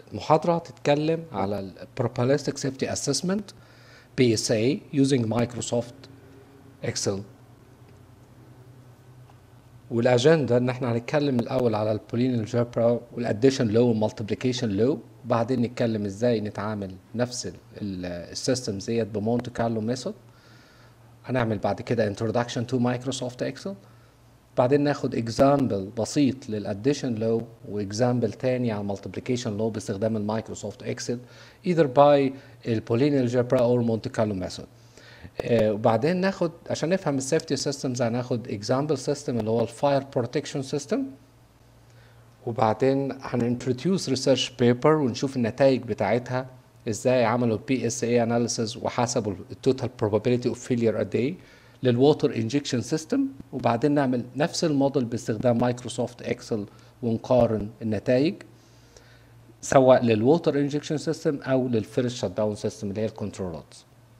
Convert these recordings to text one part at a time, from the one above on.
محاضرة تتكلم على ال Probabilistic Safety Assessment PSA using Microsoft Excel والاجنده ان احنا هنتكلم الاول على البولين الجبرا والاديشن لو والمالتيبليكيشن لو وبعدين نتكلم ازاي نتعامل نفس السيستمز ديت بمونت كارلو ميثود هنعمل بعد كده introduction to Microsoft Excel بعدين ناخد اكزامبل بسيط للاديشن لو واكزامبل تاني على المالتيبليكيشن لو باستخدام المايكروسوفت اكسل either by البولين الجبرا او المونت كارلو ميثود آه، وبعدين ناخد عشان نفهم السيفتي سيستمز هناخد اكزامبل سيستم اللي هو الفاير بروتكشن سيستم وبعدين هنintroduce ريسيرش بيبر ونشوف النتائج بتاعتها ازاي عملوا بي اس اي اناليسيز وحسبوا التوتال probability اوف فيلير قد ايه للووتر انجكشن سيستم وبعدين نعمل نفس الموديل باستخدام مايكروسوفت اكسل ونقارن النتائج سواء للووتر انجكشن سيستم او للفيرست شت داون سيستم اللي هي الكنترولات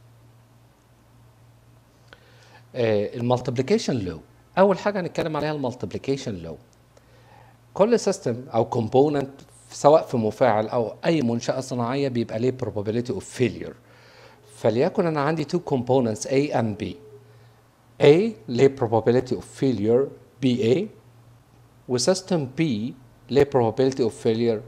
المالتيبليكيشن لو اول حاجه هنتكلم عليها المالتيبليكيشن لو كل سيستم او كومبوننت سواء في مفاعل او اي منشاه صناعيه بيبقى ليه probability of failure فليكن انا عندي two components A and B A ليه probability of failure BA وسيستم B ليه probability of failure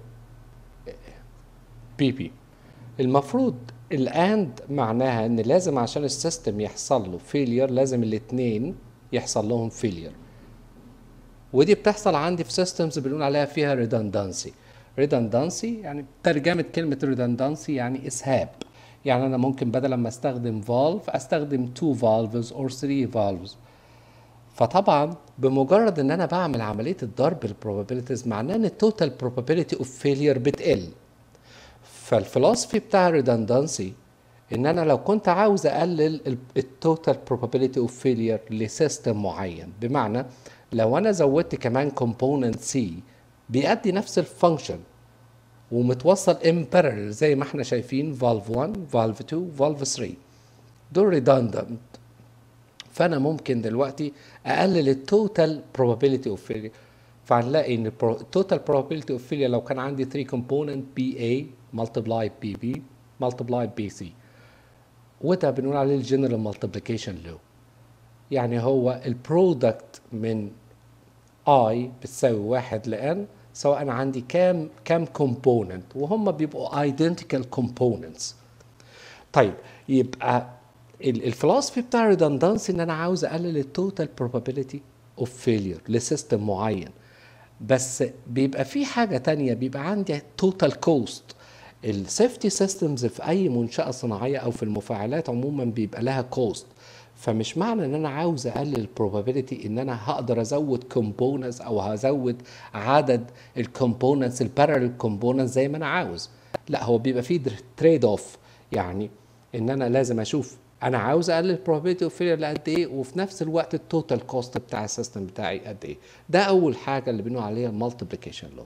BB المفروض الاند معناها ان لازم عشان السيستم يحصل له فيلير لازم الاثنين يحصل لهم فيلير ودي بتحصل عندي في سيستمز بنقول عليها فيها ريدندنسي ريدندنسي يعني ترجمه كلمه ريدندنسي يعني اسهاب يعني انا ممكن بدل ما استخدم فالف استخدم 2 فالفز اور 3 فالفز فطبعا بمجرد ان انا بعمل عمليه الضرب البروبابيلتيز معناه ان التوتال probability اوف فيلير بتقل فالفلسفي بتاع الريدندنسي ان انا لو كنت عاوز اقلل التوتال probability اوف فيلير لسيستم معين بمعنى لو انا زودت كمان كومبوننت سي بيأدي نفس الفانكشن ومتوصل ان parallel زي ما احنا شايفين فالف 1 فالف 2 فالف 3 دول ريدندنت فانا ممكن دلوقتي اقلل التوتال probability اوف فيلير فهنلاقي ان التوتال probability اوف فيلير لو كان عندي 3 كومبوننت بي اي multiply BB multiply BC وده بنقول عليه الجنرال مالتيبليكيشن لو يعني هو البرودكت من I بتساوي واحد لN سواء أنا عندي كام كام كومبوننت وهم بيبقوا identical components طيب يبقى الفلسفي بتاع الريدندنسي ان انا عاوز اقلل التوتال probability اوف فيلير لسيستم معين بس بيبقى في حاجه تانية بيبقى عندي توتال كوست السيفتي سيستمز في اي منشاه صناعيه او في المفاعلات عموما بيبقى لها كوست فمش معنى ان انا عاوز اقلل البروبابيلتي ان انا هقدر ازود كومبوننتس او هزود عدد الكومبوننتس البارallel كومبوننتس زي ما انا عاوز لا هو بيبقى فيه تريد اوف يعني ان انا لازم اشوف انا عاوز اقلل البروبابيلتي اوف فيلير لقد ايه وفي نفس الوقت التوتال كوست بتاع السيستم بتاعي قد ايه ده اول حاجه اللي بنقول عليها المالتيبليكيشن لو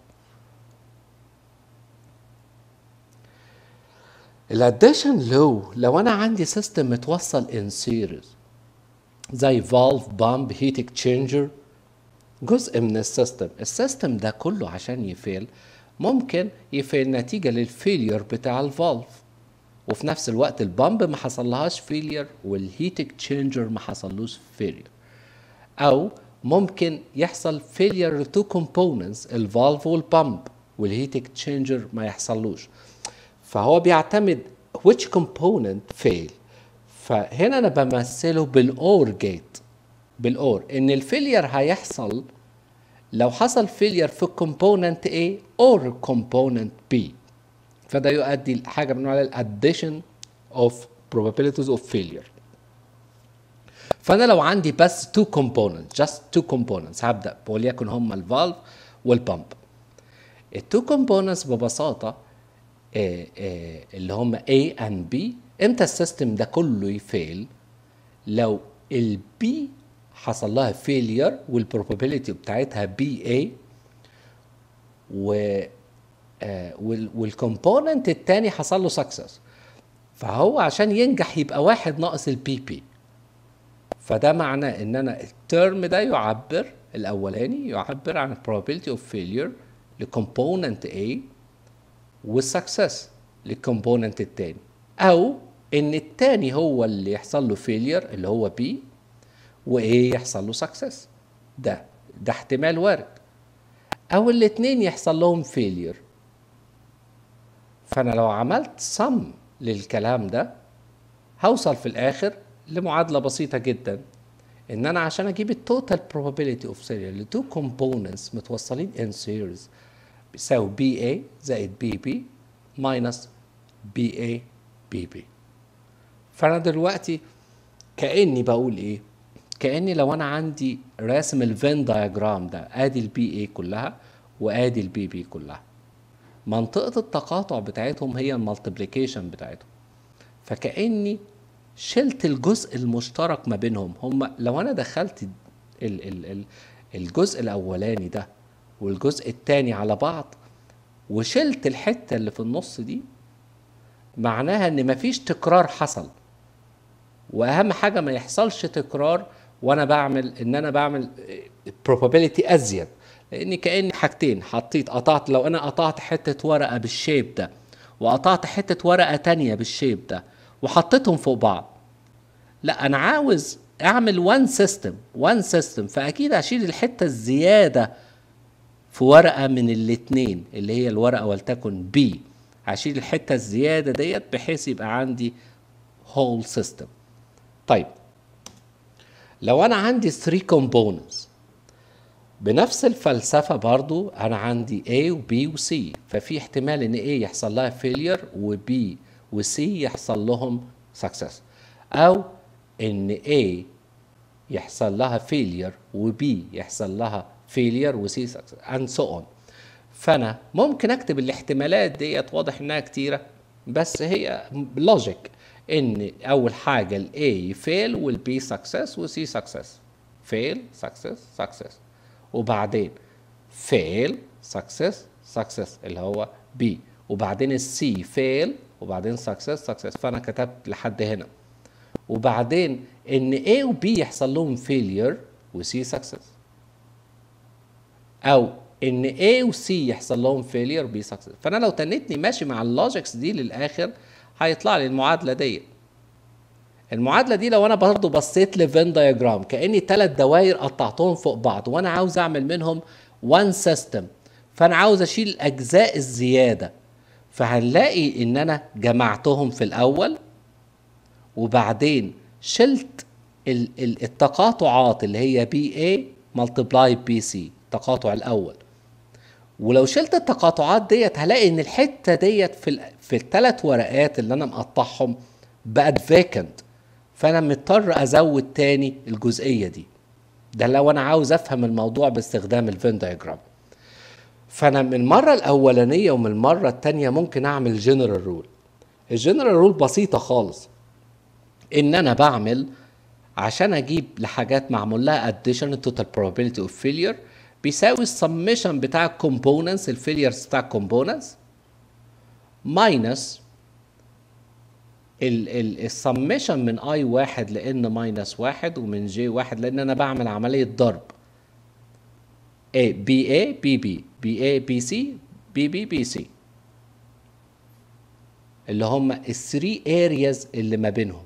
الاديشن لو لو انا عندي سيستم متوصل ان سيريز زي فالف بامب هيت اكتشينجر جزء من السيستم السيستم ده كله عشان يفيل ممكن يفيل نتيجه للفيلير بتاع الفالف وفي نفس الوقت البامب ما حصلهاش فيلير والهيت اكتشينجر ما حصلوش فيلير او ممكن يحصل فيلير لتو كومبوننتس الفالف والبامب والهيت اكتشينجر ما يحصلوش فهو بيعتمد which component fail فهنا انا بمثله بالاور جيت بالاور ان الفيلير هيحصل لو حصل فيلير في كومبوننت A or كومبوننت B فده يؤدي لحاجه بنقول عليها الاديشن اوف probabilities of failure فانا لو عندي بس two components just two components هبدا وليكن هم الفالف والبامب التو components ببساطه آه آه اللي هم A and B امتى السيستم ده كله يفيل لو البي حصل لها فيلير والبروبابيلتي بتاعتها بي اي و آه والكومبوننت التاني حصل له سكسس فهو عشان ينجح يبقى واحد ناقص البي بي فده معناه ان انا الترم ده يعبر الاولاني يعبر عن probability of failure لكومبوننت A والسكسس للكومبوننت التاني او ان التاني هو اللي يحصل له فيلير اللي هو بي وايه يحصل له سكسس ده ده احتمال وارد او الاتنين يحصل لهم فيلير فانا لو عملت سم للكلام ده هوصل في الاخر لمعادله بسيطه جدا ان انا عشان اجيب التوتال probability of failure لتو components متوصلين in series بيساوي بي اي زائد بي بي ماينس بي اي بي بي فانا دلوقتي كاني بقول ايه كاني لو انا عندي راسم الفين دايجرام ده ادي البي اي كلها وادي البي بي كلها منطقه التقاطع بتاعتهم هي المالتيبليكيشن بتاعتهم فكاني شلت الجزء المشترك ما بينهم هم لو انا دخلت ال ال ال الجزء الاولاني ده والجزء التاني على بعض وشلت الحته اللي في النص دي معناها ان مفيش تكرار حصل واهم حاجه ما يحصلش تكرار وانا بعمل ان انا بعمل probability ازيد لان كاني حاجتين حطيت قطعت لو انا قطعت حته ورقه بالشيب ده وقطعت حته ورقه تانية بالشيب ده وحطيتهم فوق بعض لا انا عاوز اعمل وان سيستم وان سيستم فاكيد هشيل الحته الزياده في ورقه من الاتنين اللي هي الورقه ولتكن بي هشيل الحته الزياده ديت بحيث يبقى عندي whole system طيب لو انا عندي 3 components بنفس الفلسفة برضو أنا عندي A و B و C ففي احتمال إن A يحصل لها failure و B و C يحصل لهم success أو إن A يحصل لها failure و B يحصل لها failure و C success and so on فأنا ممكن أكتب الاحتمالات ديت واضح إنها كتيرة بس هي لوجيك إن أول حاجة ال A يفيل وال B success و C success fail success success وبعدين fail success success اللي هو B وبعدين السي fail وبعدين success success فانا كتبت لحد هنا وبعدين ان A و B يحصل لهم failure و C success او ان A و C يحصل لهم failure و B success فانا لو تنيتني ماشي مع اللوجيكس دي للاخر هيطلع لي المعادله ديت المعادله دي لو انا برضه بصيت لفين دايجرام كاني ثلاث دوائر قطعتهم فوق بعض وانا عاوز اعمل منهم وان سيستم فانا عاوز اشيل الاجزاء الزياده فهنلاقي ان انا جمعتهم في الاول وبعدين شلت ال- ال- التقاطعات اللي هي بي اي ملتبلاي بي سي التقاطع الاول ولو شلت التقاطعات ديت هلاقي ان الحته ديت في ال في الثلاث ورقات اللي انا مقطعهم بقت فيكنت فانا مضطر ازود تاني الجزئيه دي ده لو انا عاوز افهم الموضوع باستخدام الفين دايجرام فانا من المره الاولانيه ومن المره الثانيه ممكن اعمل جنرال رول الجنرال رول بسيطه خالص ان انا بعمل عشان اجيب لحاجات معمول لها اديشن total probability of failure بيساوي السميشن بتاع الكومبوننتس الفيليرز بتاع الكومبوننتس ماينس السميشن من اي واحد لان ماينس واحد ومن جي واحد لان انا بعمل عمليه ضرب A بي اي بي بي بي اي بي سي بي بي بي سي اللي هم الثري ارياز اللي ما بينهم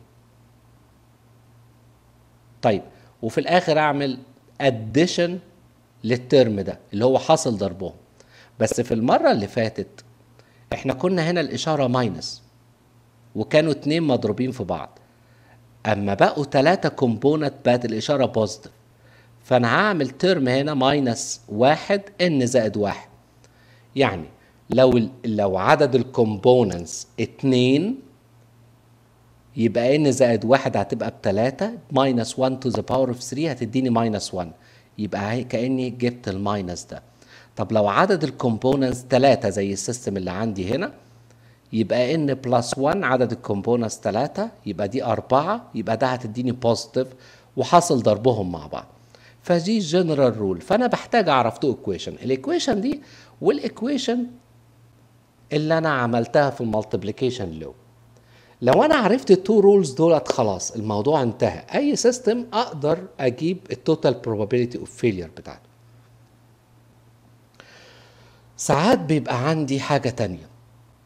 طيب وفي الاخر اعمل اديشن للترم ده اللي هو حاصل ضربهم بس في المره اللي فاتت احنا كنا هنا الاشاره ماينس وكانوا اتنين مضروبين في بعض اما بقوا تلاتة كومبوننت بقت الاشاره بوزيتيف فانا هعمل ترم هنا ماينس واحد ان زائد واحد يعني لو ال- لو عدد الكومبوننتس اتنين يبقى ان زائد واحد هتبقى بتلاتة ماينس 1 تو ذا باور اوف 3 هتديني ماينس 1 يبقى هي- كاني جبت الماينس ده طب لو عدد الكومبوننتس تلاتة زي السيستم اللي عندي هنا يبقى ان بلس 1 عدد الكومبوننتس 3 يبقى دي 4 يبقى ده هتديني بوزيتيف وحاصل ضربهم مع بعض فدي جنرال رول فانا بحتاج اعرف تو ايكويشن الايكويشن دي والايكويشن اللي انا عملتها في المالتيبليكيشن لو لو انا عرفت التو رولز دولت خلاص الموضوع انتهى اي سيستم اقدر اجيب التوتال probability اوف فيلير بتاعته ساعات بيبقى عندي حاجة تانية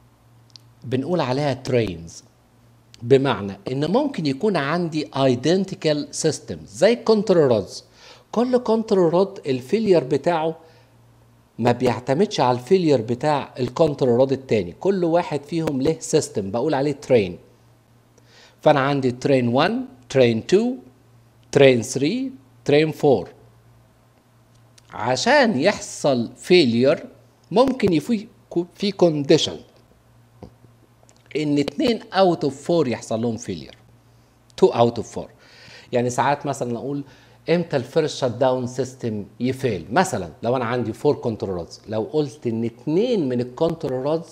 بنقول عليها ترينز بمعنى ان ممكن يكون عندي identical systems زي كنترول رودز كل كنترول رود الفيلير بتاعه ما بيعتمدش على الفيلير بتاع الكنترول رود التاني كل واحد فيهم له سيستم بقول عليه ترين فانا عندي ترين 1 ترين 2 ترين 3 ترين 4 عشان يحصل فيلير ممكن يفي في كونديشن ان 2 اوت اوف 4 يحصل لهم فيلير 2 اوت اوف 4 يعني ساعات مثلا اقول امتى الفيرست شت داون سيستم يفيل مثلا لو انا عندي 4 كنترولز لو قلت ان اثنين من الكنترولز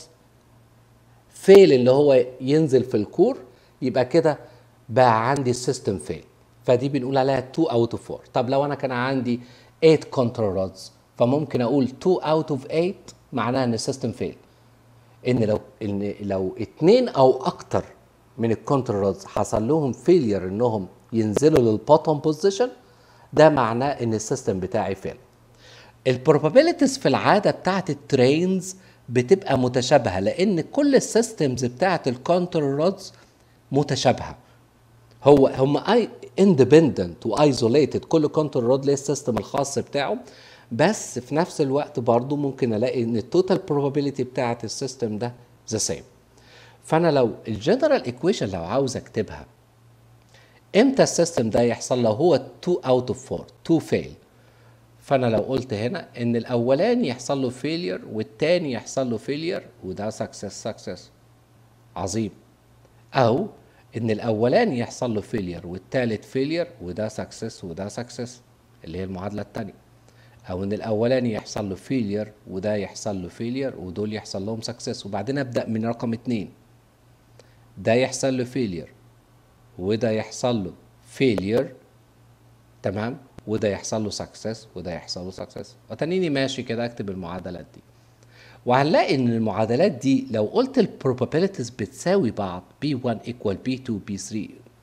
فيل اللي هو ينزل في الكور يبقى كده بقى عندي السيستم فيل فدي بنقول عليها 2 اوت اوف 4 طب لو انا كان عندي 8 كنترولز فممكن اقول 2 اوت اوف 8 معناها ان السيستم فيل ان لو ان لو اثنين او اكتر من الكنترولز حصل لهم فيلير انهم ينزلوا للبوتوم بوزيشن ده معناه ان السيستم بتاعي فيل البروبابيلتيز في العاده بتاعت الترينز بتبقى متشابهه لان كل السيستمز بتاعت الكنترول رودز متشابهه هو هم اي اندبندنت وايزوليتد كل كنترول رود ليه السيستم الخاص بتاعه بس في نفس الوقت برضو ممكن الاقي ان التوتال probability بتاعت السيستم ده ذا سيم فانا لو الجنرال ايكويشن لو عاوز اكتبها امتى السيستم ده يحصل له هو 2 اوت اوف 4 2 فيل فانا لو قلت هنا ان الاولاني يحصل له فيلير والتاني يحصل له فيلير وده سكسس سكسس عظيم او ان الاولاني يحصل له فيلير والتالت فيلير وده سكسس وده سكسس اللي هي المعادله الثانيه او ان الاولاني يحصل له فيلير وده يحصل له فيلير ودول يحصل لهم سكسس وبعدين ابدا من رقم اتنين ده يحصل له فيلير وده يحصل له فيلير تمام وده يحصل له سكسس وده يحصل له سكسس وتنيني ماشي كده اكتب المعادلات دي وهنلاقي ان المعادلات دي لو قلت البروبابيلتيز بتساوي بعض B1 equal B2 B3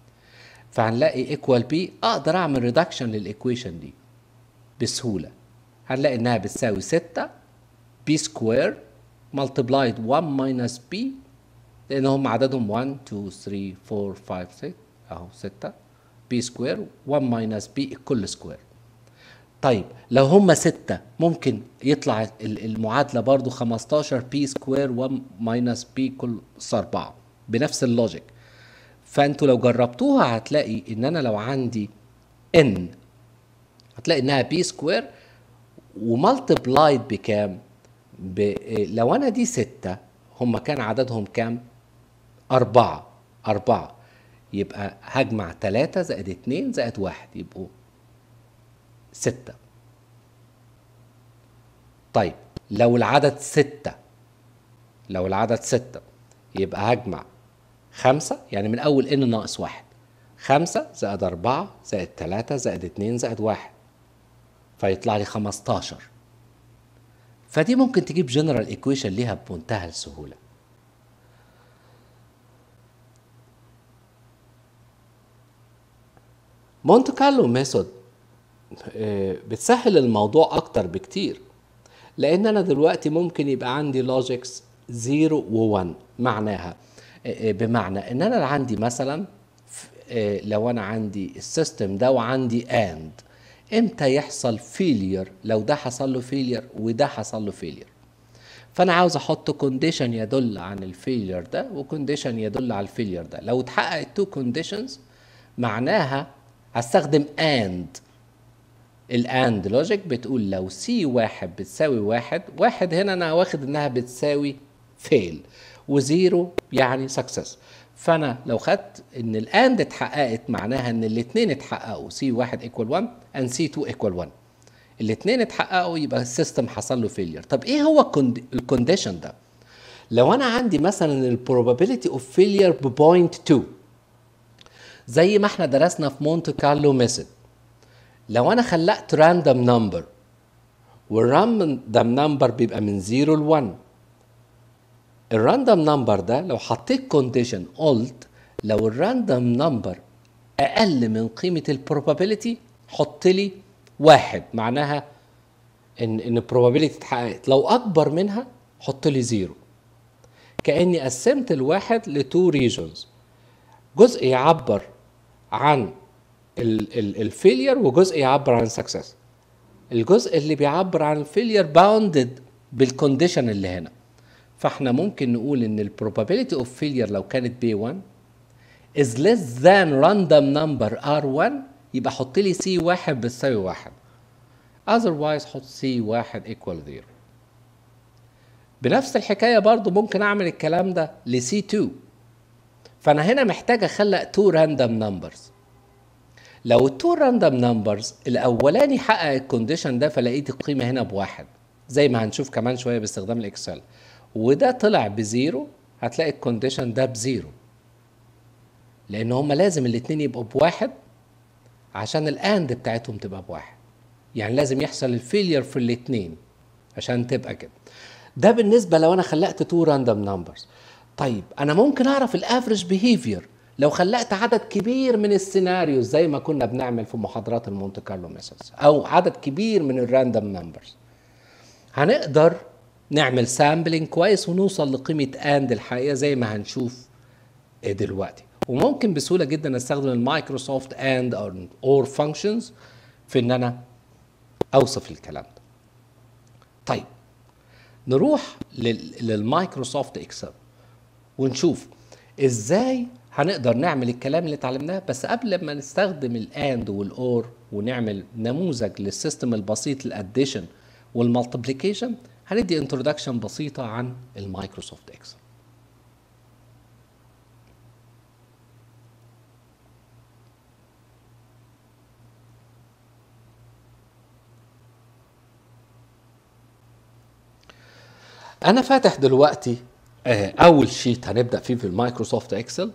فهنلاقي equal B اقدر اعمل ريدكشن للايكويشن دي بسهوله هنلاقي انها بتساوي 6 B سكوير multiplied 1 minus B لان هم عددهم 1 2 3 4 5 6 اهو 6 B سكوير 1 minus B الكل سكوير طيب لو هم ستة ممكن يطلع المعادلة برضو 15 بي سكوير 1 ماينس بي كل أربعة بنفس اللوجيك فانتوا لو جربتوها هتلاقي ان انا لو عندي ان هتلاقي انها بي سكوير ومالتبلايد بكام ب... لو انا دي ستة هم كان عددهم كام أربعة أربعة يبقى هجمع تلاتة زائد اتنين زائد واحد يبقوا ستة طيب لو العدد ستة لو العدد ستة يبقى هجمع خمسة يعني من أول إن ناقص واحد خمسة زائد أربعة زائد تلاتة زائد اتنين زائد واحد فيطلع لي خمستاشر فدي ممكن تجيب جنرال ايكويشن ليها بمنتهى السهولة مونte كارلو ميثود بتسهل الموضوع اكتر بكتير لان انا دلوقتي ممكن يبقى عندي لوجيكس 0 و1 معناها بمعنى ان انا عندي مثلا لو انا عندي السيستم ده وعندي اند امتى يحصل فيلير لو ده حصل له فيلير وده حصل له فيلير فانا عاوز احط كونديشن يدل عن الفيلير ده وكونديشن يدل على الفيلير ده لو اتحقق التو كونديشنز معناها هستخدم اند الاند لوجيك بتقول لو سي واحد بتساوي واحد واحد هنا انا واخد انها بتساوي فيل وزيرو يعني سكسس فانا لو خدت ان الاند اتحققت معناها ان الاثنين اتحققوا سي واحد ايكوال 1 اند سي 2 ايكوال 1 الاثنين اتحققوا يبقى السيستم حصل له فيلير طب ايه هو الكونديشن ده لو انا عندي مثلا البروبابيلتي اوف فيلير ببوينت 2 زي ما احنا درسنا في مونte كارلو ميثود لو انا خلقت راندوم نمبر والراندوم نمبر بيبقى من 0 ل 1 الراندوم نمبر ده لو حطيت كونديشن قلت لو الراندوم نمبر اقل من قيمه البروبابيلتي حط لي واحد معناها ان ان البروبابيلتي اتحققت لو اكبر منها حط لي زيرو كاني قسمت الواحد لتو ريجونز جزء يعبر عن الفيلير وجزء يعبر عن سكسس الجزء اللي بيعبر عن الفيلير باوندد بالكونديشن اللي هنا فاحنا ممكن نقول ان البروبابيلتي اوف فيلير لو كانت بي 1 is less than random number R1 يبقى حط لي سي واحد بتساوي واحد otherwise حط سي واحد equal 0 بنفس الحكاية برضو ممكن أعمل الكلام ده لسي 2 فأنا هنا محتاج أخلق 2 random numbers لو التو راندوم نمبرز الاولاني حقق الكونديشن ده فلقيت القيمه هنا بواحد زي ما هنشوف كمان شويه باستخدام الاكسل وده طلع بزيرو هتلاقي الكونديشن ده بزيرو لان هما لازم الاتنين يبقوا بواحد عشان الاند بتاعتهم تبقى بواحد يعني لازم يحصل الفيلير في الاتنين عشان تبقى كده ده بالنسبه لو انا خلقت تو راندوم نمبرز طيب انا ممكن اعرف الافريج بيهيفير لو خلقت عدد كبير من السيناريوز زي ما كنا بنعمل في محاضرات المونte كارلو ميثودز او عدد كبير من الراندوم نمبرز هنقدر نعمل سامبلينج كويس ونوصل لقيمه اند الحقيقه زي ما هنشوف دلوقتي وممكن بسهوله جدا استخدم المايكروسوفت اند او اور فانكشنز في ان انا اوصف الكلام ده طيب نروح للمايكروسوفت اكسل ونشوف ازاي هنقدر نعمل الكلام اللي اتعلمناه بس قبل ما نستخدم الاند والاور ونعمل نموذج للسيستم البسيط الاديشن والمالتيبليكيشن هندي انترودكشن بسيطه عن المايكروسوفت اكسل انا فاتح دلوقتي اول شيت هنبدا فيه في المايكروسوفت اكسل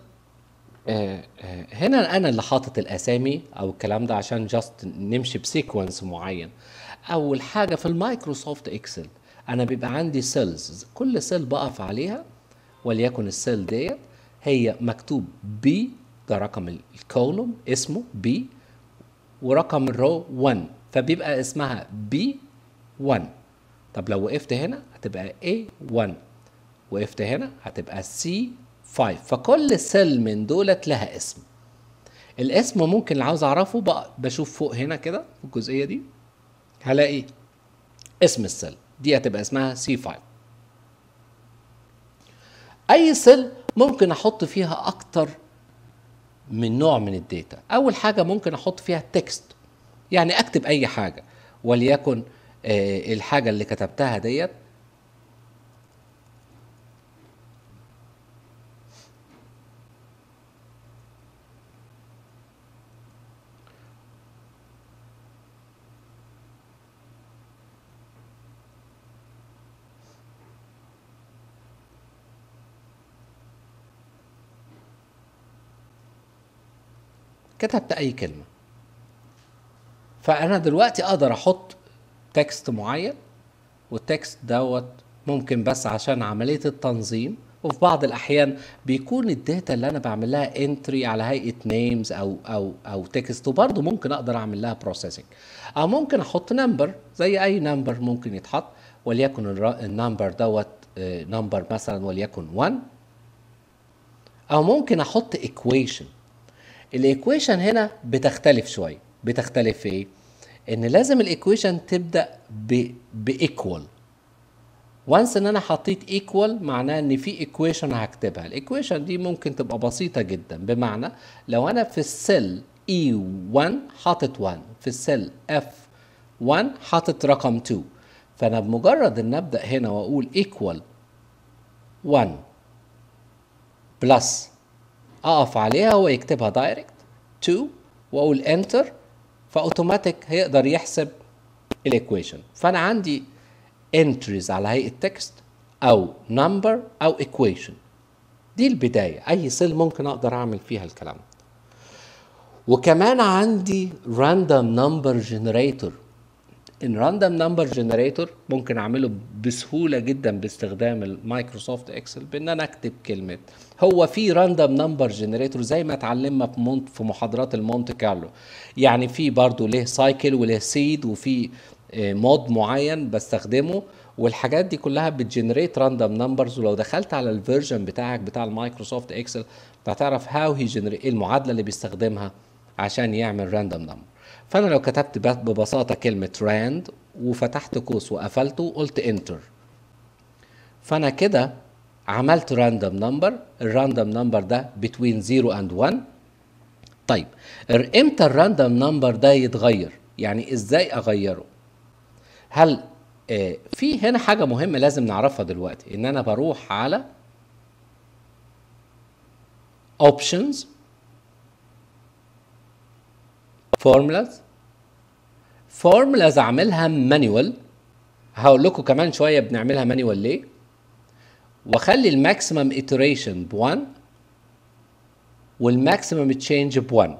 هنا انا اللي حاطط الاسامي او الكلام ده عشان جاست نمشي بسيكونس معين اول حاجه في المايكروسوفت اكسل انا بيبقى عندي سيلز كل سيل بقف عليها وليكن السيل ديت هي مكتوب بي ده رقم الكولوم اسمه بي ورقم الرو 1 فبيبقى اسمها بي 1 طب لو وقفت هنا هتبقى A1 وقفت هنا هتبقى C5 فكل سيل من دولت لها اسم الاسم ممكن اللي عاوز اعرفه بقى بشوف فوق هنا كده في الجزئيه دي هلاقي اسم السيل دي هتبقى اسمها C5 اي سيل ممكن احط فيها اكتر من نوع من الداتا اول حاجه ممكن احط فيها تكست يعني اكتب اي حاجه وليكن آه الحاجه اللي كتبتها ديت كتبت اي كلمه فانا دلوقتي اقدر احط تكست معين والتكست دوت ممكن بس عشان عمليه التنظيم وفي بعض الاحيان بيكون الداتا اللي انا بعمل لها انتري على هيئه نيمز او او او تكست وبرضه ممكن اقدر اعمل لها بروسيسنج او ممكن احط نمبر زي اي نمبر ممكن يتحط وليكن النمبر دوت نمبر مثلا وليكن 1 او ممكن احط ايكويشن الايكويشن هنا بتختلف شويه بتختلف في ايه ان لازم الايكويشن تبدا بايكوال وانس ان انا حطيت ايكوال معناه ان في ايكويشن هكتبها الايكويشن دي ممكن تبقى بسيطه جدا بمعنى لو انا في السيل اي 1 حاطط 1 في السيل اف 1 حاطط رقم 2 فانا بمجرد ان ابدا هنا واقول ايكوال 1 بلس اقف عليها هو يكتبها دايركت 2 واقول انتر فاوتوماتيك هيقدر يحسب الايكويشن فانا عندي entries على هيئه تكست او number او equation دي البدايه اي سيل ممكن اقدر اعمل فيها الكلام وكمان عندي random number generator ان random number generator ممكن اعمله بسهوله جدا باستخدام المايكروسوفت اكسل بان انا اكتب كلمه هو في راندوم نمبر جنريتور زي ما اتعلمنا في مونت في محاضرات المونت كارلو يعني في برضه له سايكل وله سيد وفي مود معين بستخدمه والحاجات دي كلها بتجنريت راندوم نمبرز ولو دخلت على الفيرجن بتاعك بتاع المايكروسوفت اكسل هتعرف هاو هي جنريت ايه المعادله اللي بيستخدمها عشان يعمل راندوم نمبر فانا لو كتبت ب- ببساطه كلمه راند وفتحت قوس وقفلته وقلت انتر فانا كده عملت راندوم نمبر الراندوم نمبر ده بين 0 اند 1 طيب ال- امتى الراندوم نمبر ده يتغير يعني ازاي اغيره هل آه في هنا حاجه مهمه لازم نعرفها دلوقتي ان انا بروح على options formulas formulas اعملها مانيوال هقول لكم كمان شويه بنعملها مانيوال ليه واخلي الماكسيمم iteration ب 1 والماكسيمم تشينج ب 1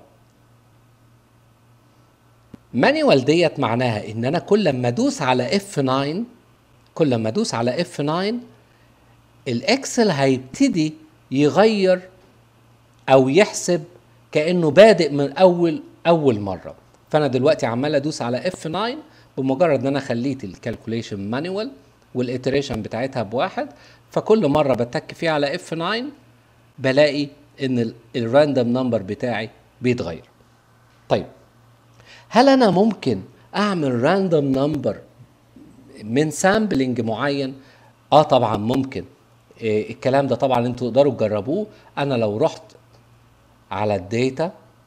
مانيوال ديت معناها ان انا كل ما ادوس على اف 9 كل ما ادوس على اف 9 الاكسل هيبتدي يغير او يحسب كانه بادئ من اول اول مره فانا دلوقتي عمال ادوس على اف 9 بمجرد ان انا خليت الكالكوليشن مانيوال والاتريشن بتاعتها بواحد فكل مره بتك فيها على اف 9 بلاقي ان الراندوم نمبر بتاعي بيتغير طيب هل انا ممكن اعمل راندوم نمبر من سامبلنج معين اه طبعا ممكن إيه الكلام ده طبعا انتوا تقدروا تجربوه انا لو رحت على الداتا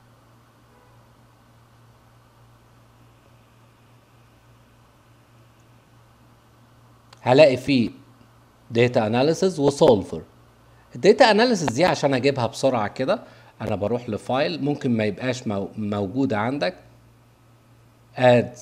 هلاقي فيه داتا اناليسز وسولفر الداتا اناليسز دي عشان اجيبها بسرعه كده انا بروح لفايل ممكن ما يبقاش مو- موجوده عندك اد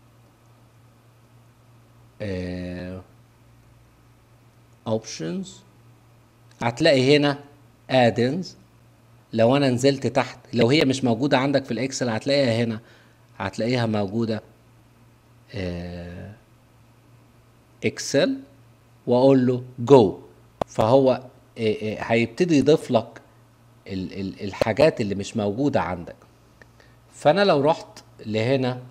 اوبشنز هتلاقي هنا ادنز لو انا نزلت تحت لو هي مش موجوده عندك في الاكسل هتلاقيها هنا هتلاقيها موجوده آه، اكسل واقول له جو فهو آه، آه، هيبتدي يضيف لك ال- ال- الحاجات اللي مش موجوده عندك فانا لو رحت لهنا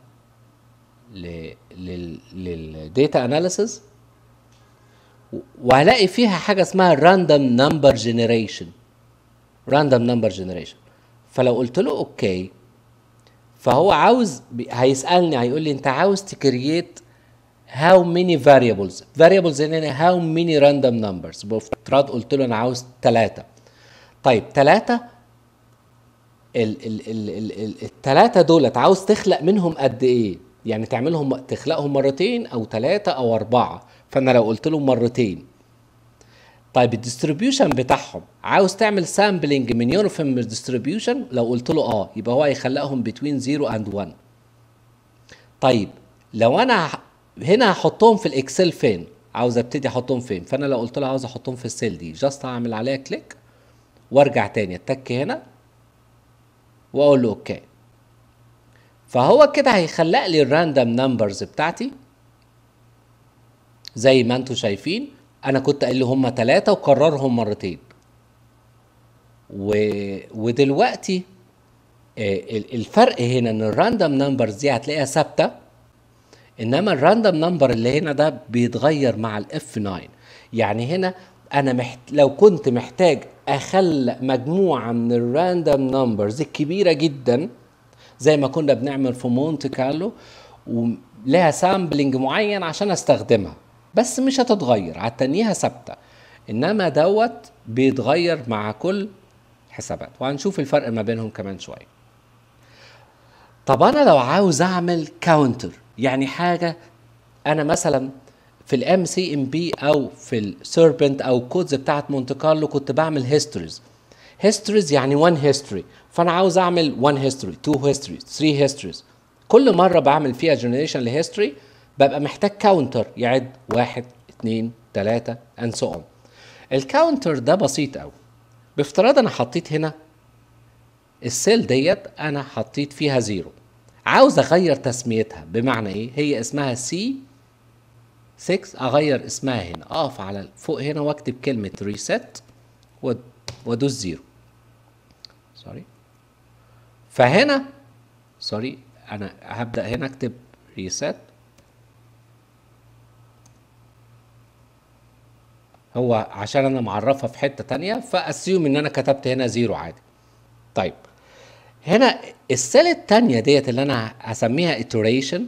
للديتا اناليسز وهلاقي فيها حاجه اسمها راندوم نمبر جنريشن راندوم نمبر جنريشن فلو قلت له اوكي فهو عاوز بي- هيسالني هيقول لي انت عاوز تكريت how many variables variables هنا how many random numbers بافتراض قلت له انا عاوز ثلاثة طيب ثلاثة ال ال ال ال ال الثلاثة دولت عاوز تخلق منهم قد ايه يعني تعملهم تخلقهم مرتين او ثلاثة او اربعة فانا لو قلت له مرتين طيب الديستريبيوشن بتاعهم عاوز تعمل سامبلنج من يونيفورم ديستريبيوشن لو قلت له اه يبقى هو هيخلقهم بين 0 اند 1 طيب لو انا ه- هنا هحطهم في الاكسل فين عاوز ابتدي احطهم فين فانا لو قلت له عاوز احطهم في السيل دي جاست هعمل عليها كليك وارجع تاني اتك هنا واقول له اوكي فهو كده هيخلق لي الراندوم نمبرز بتاعتي زي ما انتم شايفين انا كنت قايل له هم ثلاثة وكررهم مرتين و... ودلوقتي آه، ال- الفرق هنا ان الراندوم نمبرز دي هتلاقيها ثابته انما الراندوم نمبر اللي هنا ده بيتغير مع الاف 9 يعني هنا انا محت... لو كنت محتاج اخلق مجموعه من الراندوم نمبرز الكبيره جدا زي ما كنا بنعمل في مونت كارلو ولها سامبلنج معين عشان استخدمها بس مش هتتغير هتنيها ثابته انما دوت بيتغير مع كل حسابات وهنشوف الفرق ما بينهم كمان شويه طب انا لو عاوز اعمل كاونتر يعني حاجه انا مثلا في الام سي ام بي او في السيربنت او الكودز بتاعت مونte كارلو كنت بعمل هيستوريز هيستوريز يعني 1 هيستوري فانا عاوز اعمل 1 هيستوري 2 هيستوري 3 هيستوريز كل مره بعمل فيها جنريشن لهيستوري ببقى محتاج كاونتر يعد واحد اتنين تلاتة and so on الكاونتر ده بسيط قوي بافتراض انا حطيت هنا السيل ديت انا حطيت فيها زيرو عاوز اغير تسميتها بمعنى ايه هي اسمها سي 6 اغير اسمها هنا اقف على فوق هنا واكتب كلمه ريست وادوس زيرو سوري فهنا سوري انا هبدا هنا اكتب ريست هو عشان انا معرفها في حته تانية فاسيوم ان انا كتبت هنا زيرو عادي طيب هنا السيل التانية ديت اللي انا هسميها iteration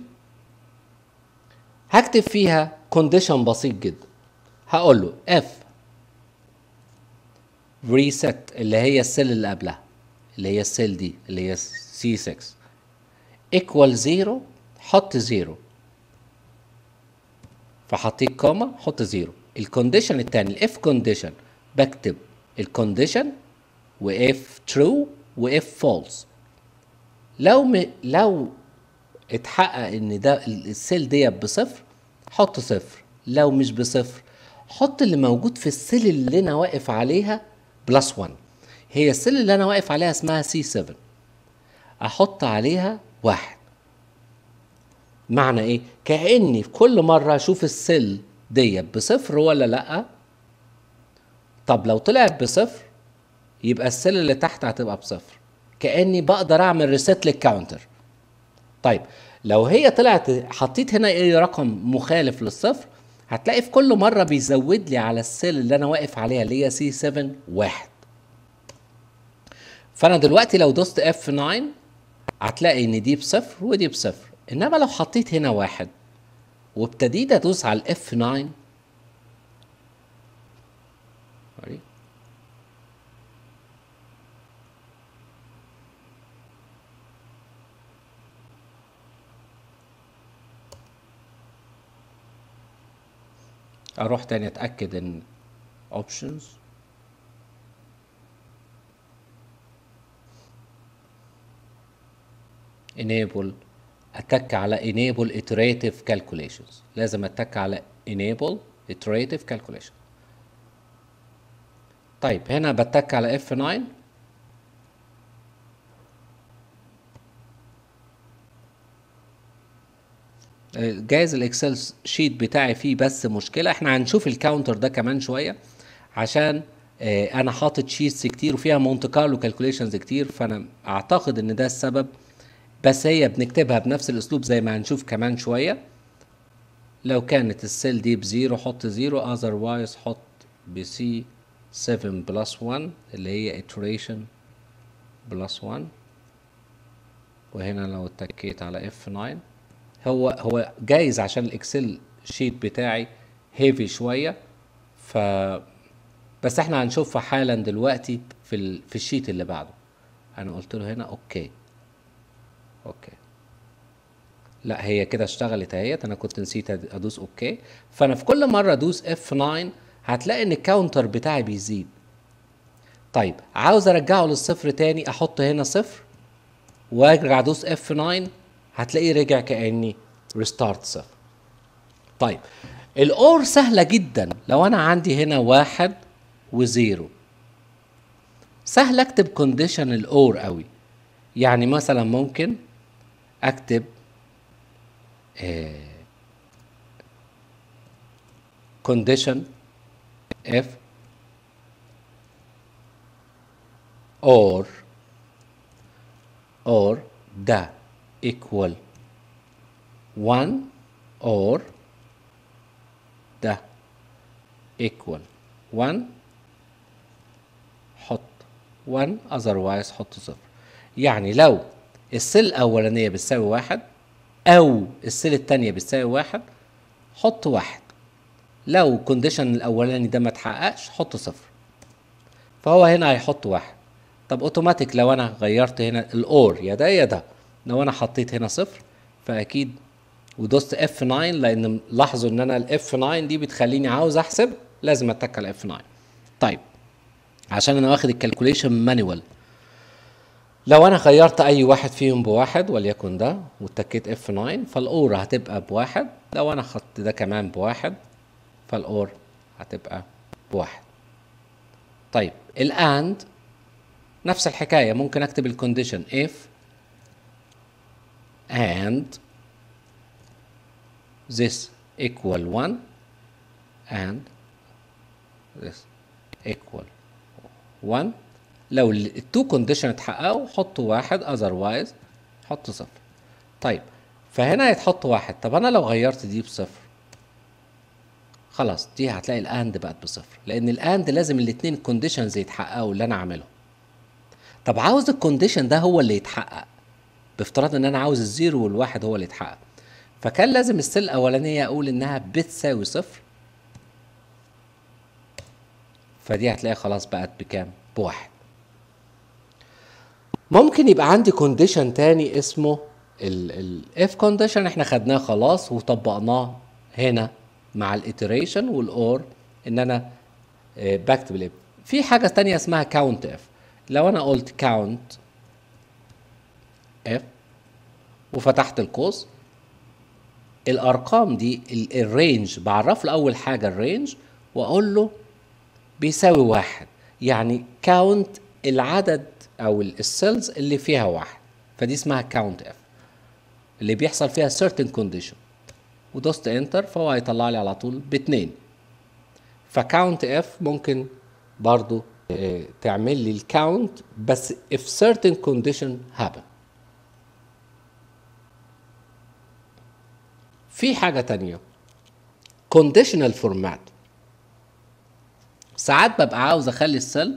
هكتب فيها كونديشن بسيط جدا هقول له اف ريست اللي هي السيل اللي قبلها اللي هي السيل دي اللي هي سي 6 ايكوال زيرو حط زيرو فحطيت كوما حط زيرو الكونديشن الثاني الاف كونديشن بكتب الكونديشن واف ترو واف فولس لو م... لو اتحقق ان ده السيل ديت بصفر حط صفر لو مش بصفر حط اللي موجود في السيل اللي انا واقف عليها بلس 1 هي السيل اللي انا واقف عليها اسمها سي 7 احط عليها واحد معنى ايه كاني في كل مره اشوف السيل ديت بصفر ولا لا طب لو طلعت بصفر يبقى السيل اللي تحت هتبقى بصفر كاني بقدر اعمل ريست للكاونتر طيب لو هي طلعت حطيت هنا ايه رقم مخالف للصفر هتلاقي في كل مره بيزود لي على السيل اللي انا واقف عليها اللي هي سي 7 واحد فانا دلوقتي لو دوست اف 9 هتلاقي ان دي بصفر ودي بصفر انما لو حطيت هنا واحد وابتديت ادوس على الاف 9 اروح تاني اتاكد ان options enable اتك على enable iterative calculations لازم اتك على enable iterative calculation طيب هنا بتك على F9 جايز الاكسل شيت بتاعي فيه بس مشكله احنا هنشوف الكاونتر ده كمان شويه عشان اه انا حاطط شيتس كتير وفيها مونت كارلو كالكوليشنز كتير فانا اعتقد ان ده السبب بس هي بنكتبها بنفس الاسلوب زي ما هنشوف كمان شويه لو كانت السيل دي بزيرو حط زيرو اذروايز حط بسي 7 بلس 1 اللي هي iteration بلس 1 وهنا لو اتكيت على F9 هو هو جايز عشان الاكسل شيت بتاعي هيفي شويه ف بس احنا هنشوفها حالا دلوقتي في ال... في الشيت اللي بعده انا قلت له هنا اوكي اوكي لا هي كده اشتغلت اهيت انا كنت نسيت ادوس اوكي فانا في كل مره ادوس اف 9 هتلاقي ان الكاونتر بتاعي بيزيد طيب عاوز ارجعه للصفر تاني احط هنا صفر وارجع ادوس اف 9 هتلاقيه رجع كاني ريستارت صفر طيب الاور سهله جدا لو انا عندي هنا واحد وزيرو سهل اكتب كونديشن الاور قوي يعني مثلا ممكن اكتب كونديشن اف اور اور ده equal 1 or ده equal 1 حط 1 otherwise حط صفر يعني لو السيل الأولانية بتساوي واحد أو السيل التانية بتساوي واحد حط واحد لو الكونديشن الأولاني ده ما اتحققش حط صفر فهو هنا هيحط واحد طب اوتوماتيك لو انا غيرت هنا الاور يا ده يا ده لو انا حطيت هنا صفر فاكيد ودوست اف 9 لان لاحظوا ان انا الاف 9 دي بتخليني عاوز احسب لازم اتك على اف 9 طيب عشان انا واخد الكالكوليشن مانوال لو انا غيرت اي واحد فيهم بواحد وليكن ده واتكيت اف 9 فالاور هتبقى بواحد لو انا خدت ده كمان بواحد فالاور هتبقى بواحد طيب الاند نفس الحكايه ممكن اكتب الكونديشن if and this equal 1 and this equal 1 لو التو كونديشن اتحققوا حطوا واحد otherwise حط صفر طيب فهنا هيتحط واحد طب انا لو غيرت دي بصفر خلاص دي هتلاقي الاند بقت بصفر لان الاند لازم الاثنين كونديشنز يتحققوا اللي انا عاملهم طب عاوز الكونديشن ده هو اللي يتحقق بافتراض ان انا عاوز الزيرو والواحد هو اللي يتحقق فكان لازم السيل الاولانيه اقول انها بتساوي صفر فدي هتلاقي خلاص بقت بكام بواحد ممكن يبقى عندي كونديشن تاني اسمه الاف كونديشن احنا خدناه خلاص وطبقناه هنا مع الاتريشن والاور ان انا آه، بكتب الاف في حاجه تانية اسمها كاونت اف لو انا قلت كاونت اف وفتحت القوس الارقام دي ال- الرينج بعرف له اول حاجه الرينج واقول له بيساوي واحد يعني كاونت العدد او ال- السيلز اللي فيها واحد فدي اسمها كاونت اف اللي بيحصل فيها certain condition ودوست انتر فهو هيطلع لي على طول باتنين فكاونت اف ممكن برضو آه، تعمل لي الكاونت بس if certain condition happen في حاجة تانية conditional format ساعات ببقى عاوز اخلي السيل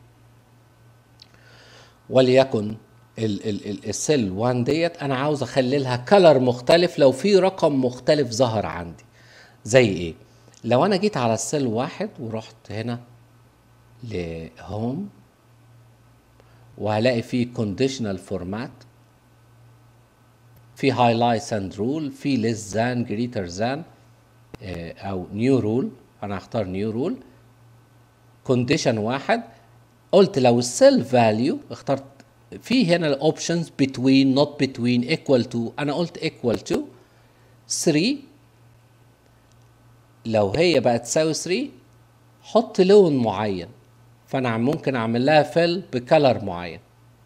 وليكن ال ال ال السيل 1 ديت انا عاوز اخلي لها كلر مختلف لو في رقم مختلف ظهر عندي زي ايه لو انا جيت على السيل واحد ورحت هنا لهوم وهلاقي فيه conditional format في highlights and rule في less than greater than آه، او new rule انا هختار new rule كونديشن واحد قلت لو السيل فاليو اخترت في هنا الاوبشنز between not between equal to انا قلت equal to 3 لو هي بقت تساوي 3 حط لون معين فانا ممكن اعمل لها فيل بكلر معين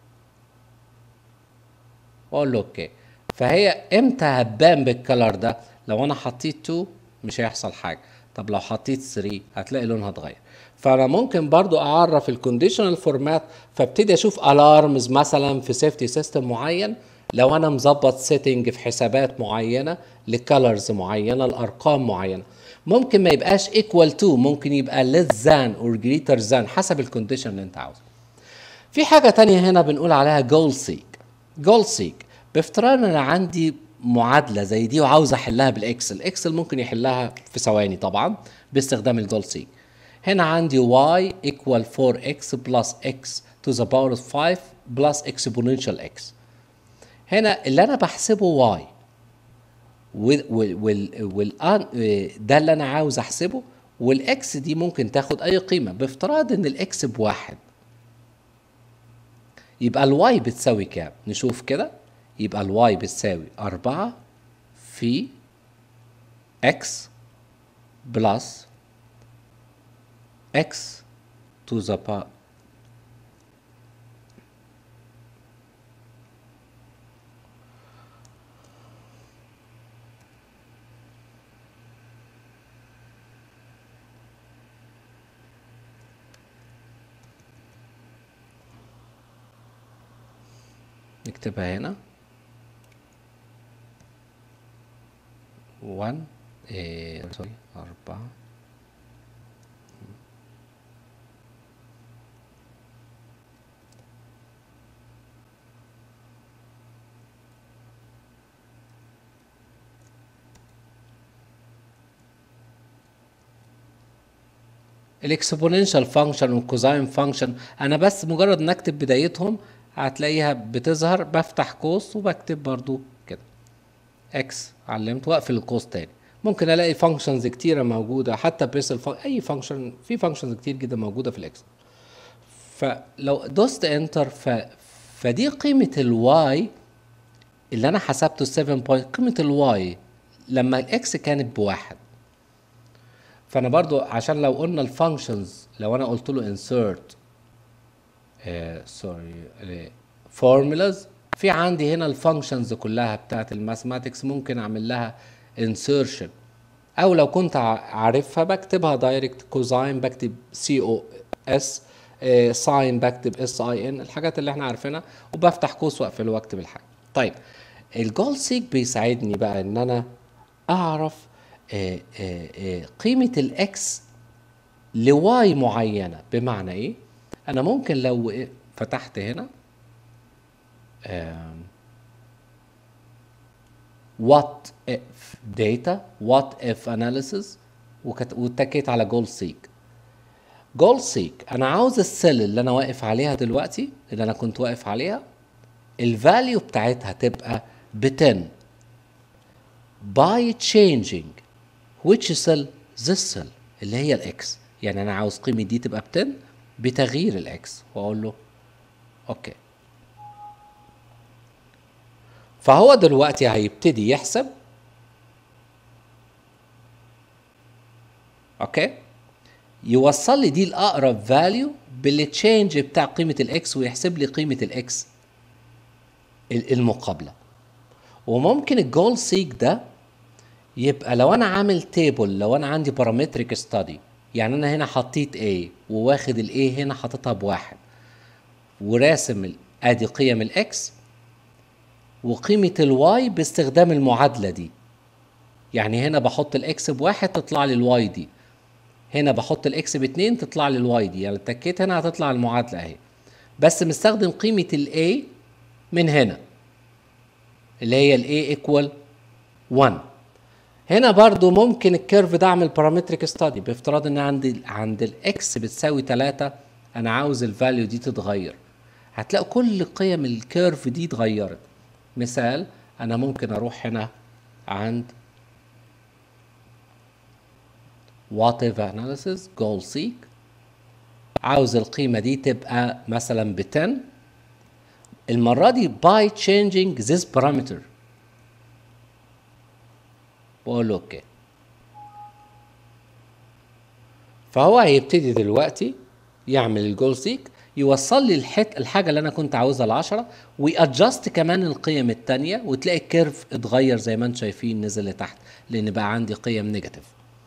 واقول له اوكي فهي امتى هتبان بالكلر ده لو انا حطيت 2 مش هيحصل حاجه طب لو حطيت 3 هتلاقي لونها اتغير فانا ممكن برضو اعرف الكونديشنال فورمات فابتدي اشوف الارمز مثلا في سيفتي سيستم معين لو انا مظبط سيتنج في حسابات معينه لكالرز معينه لارقام معينه ممكن ما يبقاش equal to ممكن يبقى less than or greater than حسب الكونديشن اللي انت عاوزه في حاجة تانية هنا بنقول عليها جول سيك جول سيك بافتراض ان انا عندي معادلة زي دي وعاوز احلها بالاكسل اكسل ممكن يحلها في ثواني طبعا باستخدام الجول سيك هنا عندي y equal 4x plus x to the power of 5 plus exponential x هنا اللي انا بحسبه y وال وال وال وال ده اللي انا عاوز احسبه والاكس دي ممكن تاخد اي قيمه بافتراض ان الاكس بواحد يبقى الواي بتساوي كام نشوف كده يبقى الواي بتساوي أربعة في اكس بلس اكس to the power نكتبها هنا 1 إيه سوري أربعة الاكسبوننشال فانكشن والكوزاين فانكشن انا بس مجرد ان اكتب بدايتهم هتلاقيها بتظهر بفتح قوس وبكتب برضو كده اكس علمت واقفل القوس تاني ممكن الاقي فانكشنز كتيره موجوده حتى بيسل اي فانكشن في فانكشنز كتير جدا موجوده في الاكسل فلو دوست انتر ف... فدي قيمه الواي اللي انا حسبته 7 بوينت قيمه الواي لما الاكس كانت بواحد فانا برضو عشان لو قلنا الفانكشنز لو انا قلت له insert سوري فورمولاز في عندي هنا الفانكشنز كلها بتاعت الماثماتكس ممكن اعمل لها insertion او لو كنت عارفها بكتبها دايركت كوزاين بكتب سي او اس ساين بكتب اس اي ان الحاجات اللي احنا عارفينها وبفتح قوس واقفل واكتب الحاجه طيب الجول سيك بيساعدني بقى ان انا اعرف آه، آه، آه، قيمه الاكس لواي معينه بمعنى ايه انا ممكن لو فتحت هنا وات اف داتا وات اف اناليسيس واتكيت على جول سيك جول سيك انا عاوز السيل اللي انا واقف عليها دلوقتي اللي انا كنت واقف عليها الفاليو بتاعتها تبقى ب 10 by changing which cell this cell اللي هي الاكس يعني انا عاوز قيمه دي تبقى ب 10 بتغيير الاكس واقول له اوكي فهو دلوقتي هيبتدي يحسب اوكي يوصل لي دي الاقرب فاليو بالتشينج بتاع قيمه الاكس ويحسب لي قيمه الاكس المقابله وممكن الجول سيك ده يبقى لو انا عامل تيبل لو انا عندي بارامتريك ستادي يعني انا هنا حطيت A وواخد ال A هنا حاططها بواحد وراسم ال- ادي قيم الاكس وقيمة الواي باستخدام المعادلة دي يعني هنا بحط الاكس بواحد تطلع لي الواي دي هنا بحط الاكس باتنين تطلع لي الواي دي يعني اتكيت هنا هتطلع المعادلة اهي بس مستخدم قيمة الاي من هنا اللي هي الاي ايكوال 1 هنا برضو ممكن الكيرف ده اعمل بارامتريك ستادي بافتراض ان عندي عند الاكس بتساوي 3 انا عاوز الفاليو دي تتغير هتلاقوا كل قيم الكيرف دي اتغيرت مثال انا ممكن اروح هنا عند what if analysis goal seek عاوز القيمة دي تبقى مثلا ب 10 المرة دي by changing this parameter بقول له اوكي فهو هيبتدي دلوقتي يعمل الجول سيك يوصل لي الحت الحاجه اللي انا كنت عاوزها ل 10 ويادجست كمان القيم الثانيه وتلاقي الكيرف اتغير زي ما انتم شايفين نزل لتحت لان بقى عندي قيم نيجاتيف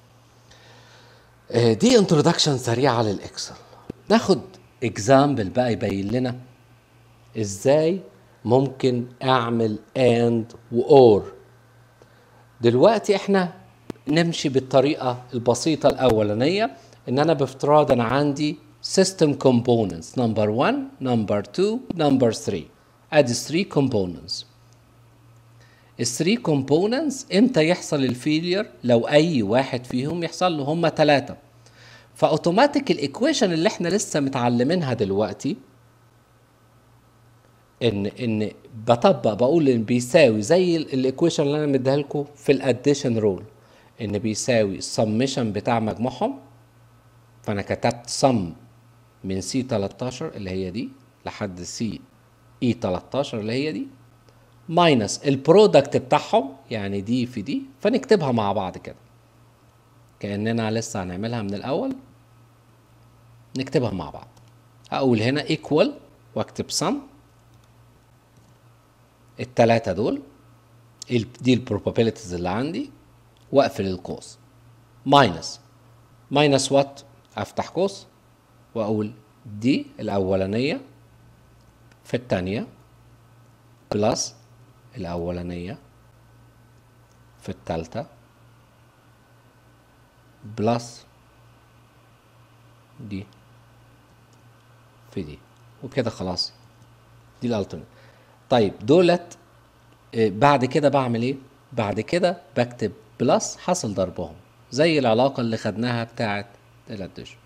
آه، دي انترودكشن سريعه للاكسل ناخد اكزامبل بقى يبين لنا ازاي ممكن اعمل اند واور دلوقتي احنا نمشي بالطريقه البسيطه الاولانيه ان انا بافتراض انا عندي system components number 1 number 2 number 3 ادي 3 components ال 3 components امتى يحصل الفيلير لو اي واحد فيهم يحصل له هم ثلاثه فاوتوماتيك الايكويشن اللي احنا لسه متعلمينها دلوقتي ان ان بطبق بقول ان بيساوي زي الايكويشن اللي انا مديها لكم في الاديشن رول ان بيساوي السمشن بتاع مجموعهم فانا كتبت سم من سي 13 اللي هي دي لحد سي اي 13 اللي هي دي ماينس البرودكت بتاعهم يعني دي في دي فنكتبها مع بعض كده كاننا لسه هنعملها من الاول نكتبها مع بعض هقول هنا ايكوال واكتب سم التلاتة دول ال- دي البروبابيلتيز اللي عندي واقفل القوس ماينس ماينس وات افتح قوس واقول دي الاولانية في التانية بلس الاولانية في التالتة بلس دي في دي وكده خلاص دي الالترنت طيب دولت آه، بعد كده بعمل ايه بعد كده بكتب بلس حاصل ضربهم زي العلاقه اللي خدناها بتاعه الاديشن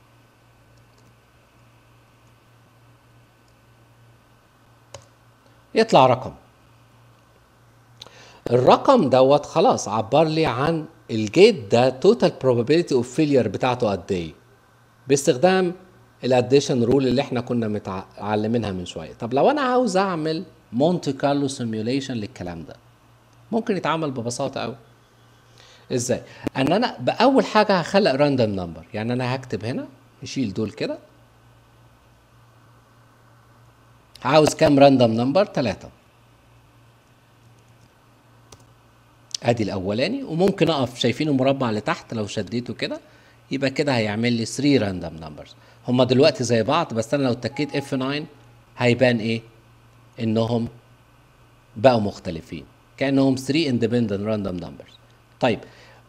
يطلع رقم الرقم دوت خلاص عبر لي عن الجيت ده توتال probability اوف فيلير بتاعته قد ايه باستخدام الاديشن رول اللي احنا كنا متعلمينها من شويه طب لو انا عاوز اعمل مونتي كارلو سيميوليشن للكلام ده ممكن يتعمل ببساطه قوي ازاي ان انا باول حاجه هخلق راندوم نمبر يعني انا هكتب هنا نشيل دول كده عاوز كام راندوم نمبر ثلاثة ادي الاولاني وممكن اقف شايفين المربع اللي تحت لو شديته كده يبقى كده هيعمل لي 3 راندوم نمبرز هما دلوقتي زي بعض بس انا لو اتكيت اف 9 هيبان ايه انهم بقوا مختلفين كانهم 3 اندبندنت راندوم نمبرز طيب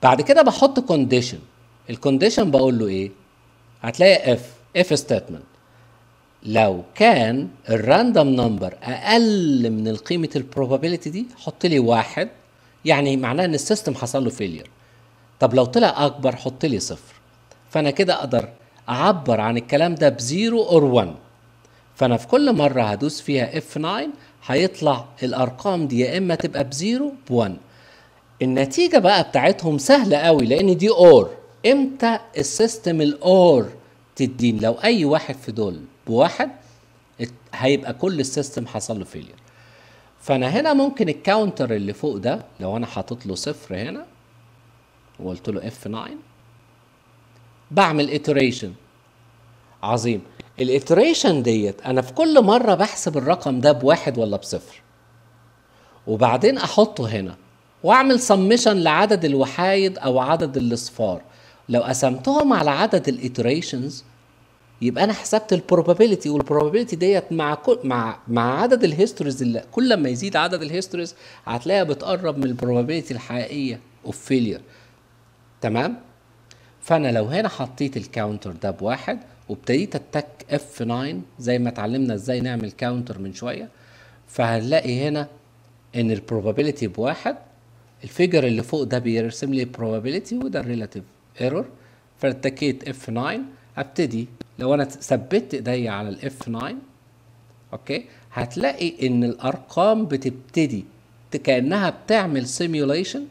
بعد كده بحط كونديشن الكونديشن بقول له ايه هتلاقي اف اف ستيتمنت لو كان الراندوم نمبر اقل من القيمه البروبابيلتي دي حط لي واحد يعني معناه ان السيستم حصل له فيلير طب لو طلع اكبر حط لي صفر فانا كده اقدر اعبر عن الكلام ده بزيرو اور 1 فانا في كل مره هدوس فيها اف 9 هيطلع الارقام دي يا اما تبقى بزيرو ب1 النتيجه بقى بتاعتهم سهله قوي لان دي اور امتى السيستم الاور تدين لو اي واحد في دول بواحد هيبقى كل السيستم حصل له فيلير فانا هنا ممكن الكاونتر اللي فوق ده لو انا حاطط له صفر هنا وقلت له اف 9 بعمل iteration عظيم الاتريشن ديت انا في كل مره بحسب الرقم ده بواحد ولا بصفر وبعدين احطه هنا واعمل سمشن لعدد الوحايد او عدد الاصفار لو قسمتهم على عدد الاتريشنز يبقى انا حسبت البروبابيلتي والبروبابيلتي ديت مع كل مع مع عدد الهيستوريز اللي كل ما يزيد عدد الهيستوريز هتلاقيها بتقرب من البروبابيلتي الحقيقيه اوف فيلير تمام فانا لو هنا حطيت الكاونتر ده بواحد وابتديت اتك اف 9 زي ما اتعلمنا ازاي نعمل كاونتر من شويه فهنلاقي هنا ان البروبابيلتي بواحد الفيجر اللي فوق ده بيرسم لي probability وده الريلاتيف ايرور فاتكيت اف 9 ابتدي لو انا ثبت ايديا على الاف 9 اوكي هتلاقي ان الارقام بتبتدي كانها بتعمل سيميوليشن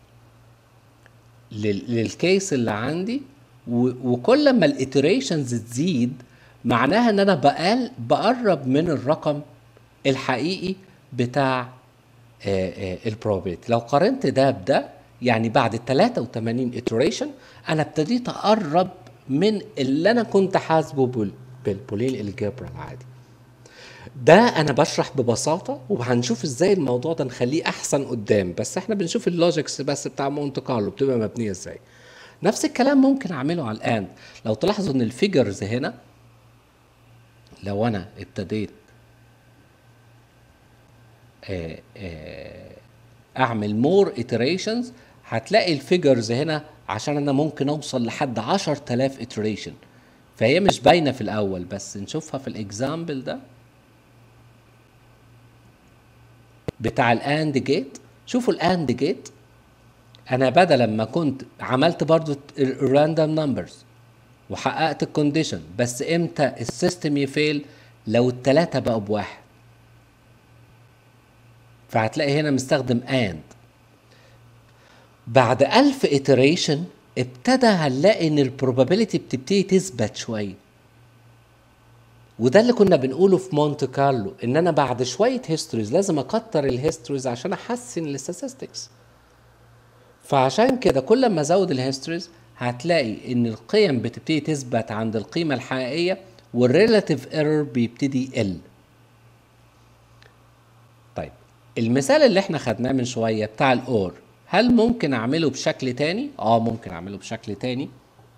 للكيس اللي عندي وكل ما الاتريشنز تزيد معناها ان انا بقال بقرب من الرقم الحقيقي بتاع البروبابيلتي لو قارنت ده بده يعني بعد 83 iteration انا ابتديت اقرب من اللي انا كنت حاسبه بالبولين الجبر العادي ده انا بشرح ببساطه وهنشوف ازاي الموضوع ده نخليه احسن قدام بس احنا بنشوف اللوجيكس بس بتاع مونت كارلو بتبقى مبنيه ازاي نفس الكلام ممكن اعمله على الان لو تلاحظوا ان الفيجرز هنا لو انا ابتديت آه، آه، اعمل مور iterations هتلاقي الفيجرز هنا عشان انا ممكن اوصل لحد 10000 iteration فهي مش باينه في الاول بس نشوفها في الاكزامبل ده بتاع الاند جيت شوفوا الاند جيت انا بدل ما كنت عملت برضو الراندوم نمبرز وحققت الكونديشن بس امتى السيستم يفيل لو التلاتة بقوا بواحد فهتلاقي هنا مستخدم اند بعد ألف iteration ابتدى هنلاقي ان البروبابيلتي بتبتدي تثبت شويه وده اللي كنا بنقوله في مونت كارلو ان انا بعد شويه هيستوريز لازم اكتر الهيستوريز عشان احسن الستاتستكس فعشان كده كل ما ازود الهيستوريز هتلاقي ان القيم بتبتدي تثبت عند القيمه الحقيقيه والريلاتيف ايرور بيبتدي يقل طيب المثال اللي احنا خدناه من شويه بتاع الاور هل ممكن اعمله بشكل تاني اه ممكن اعمله بشكل تاني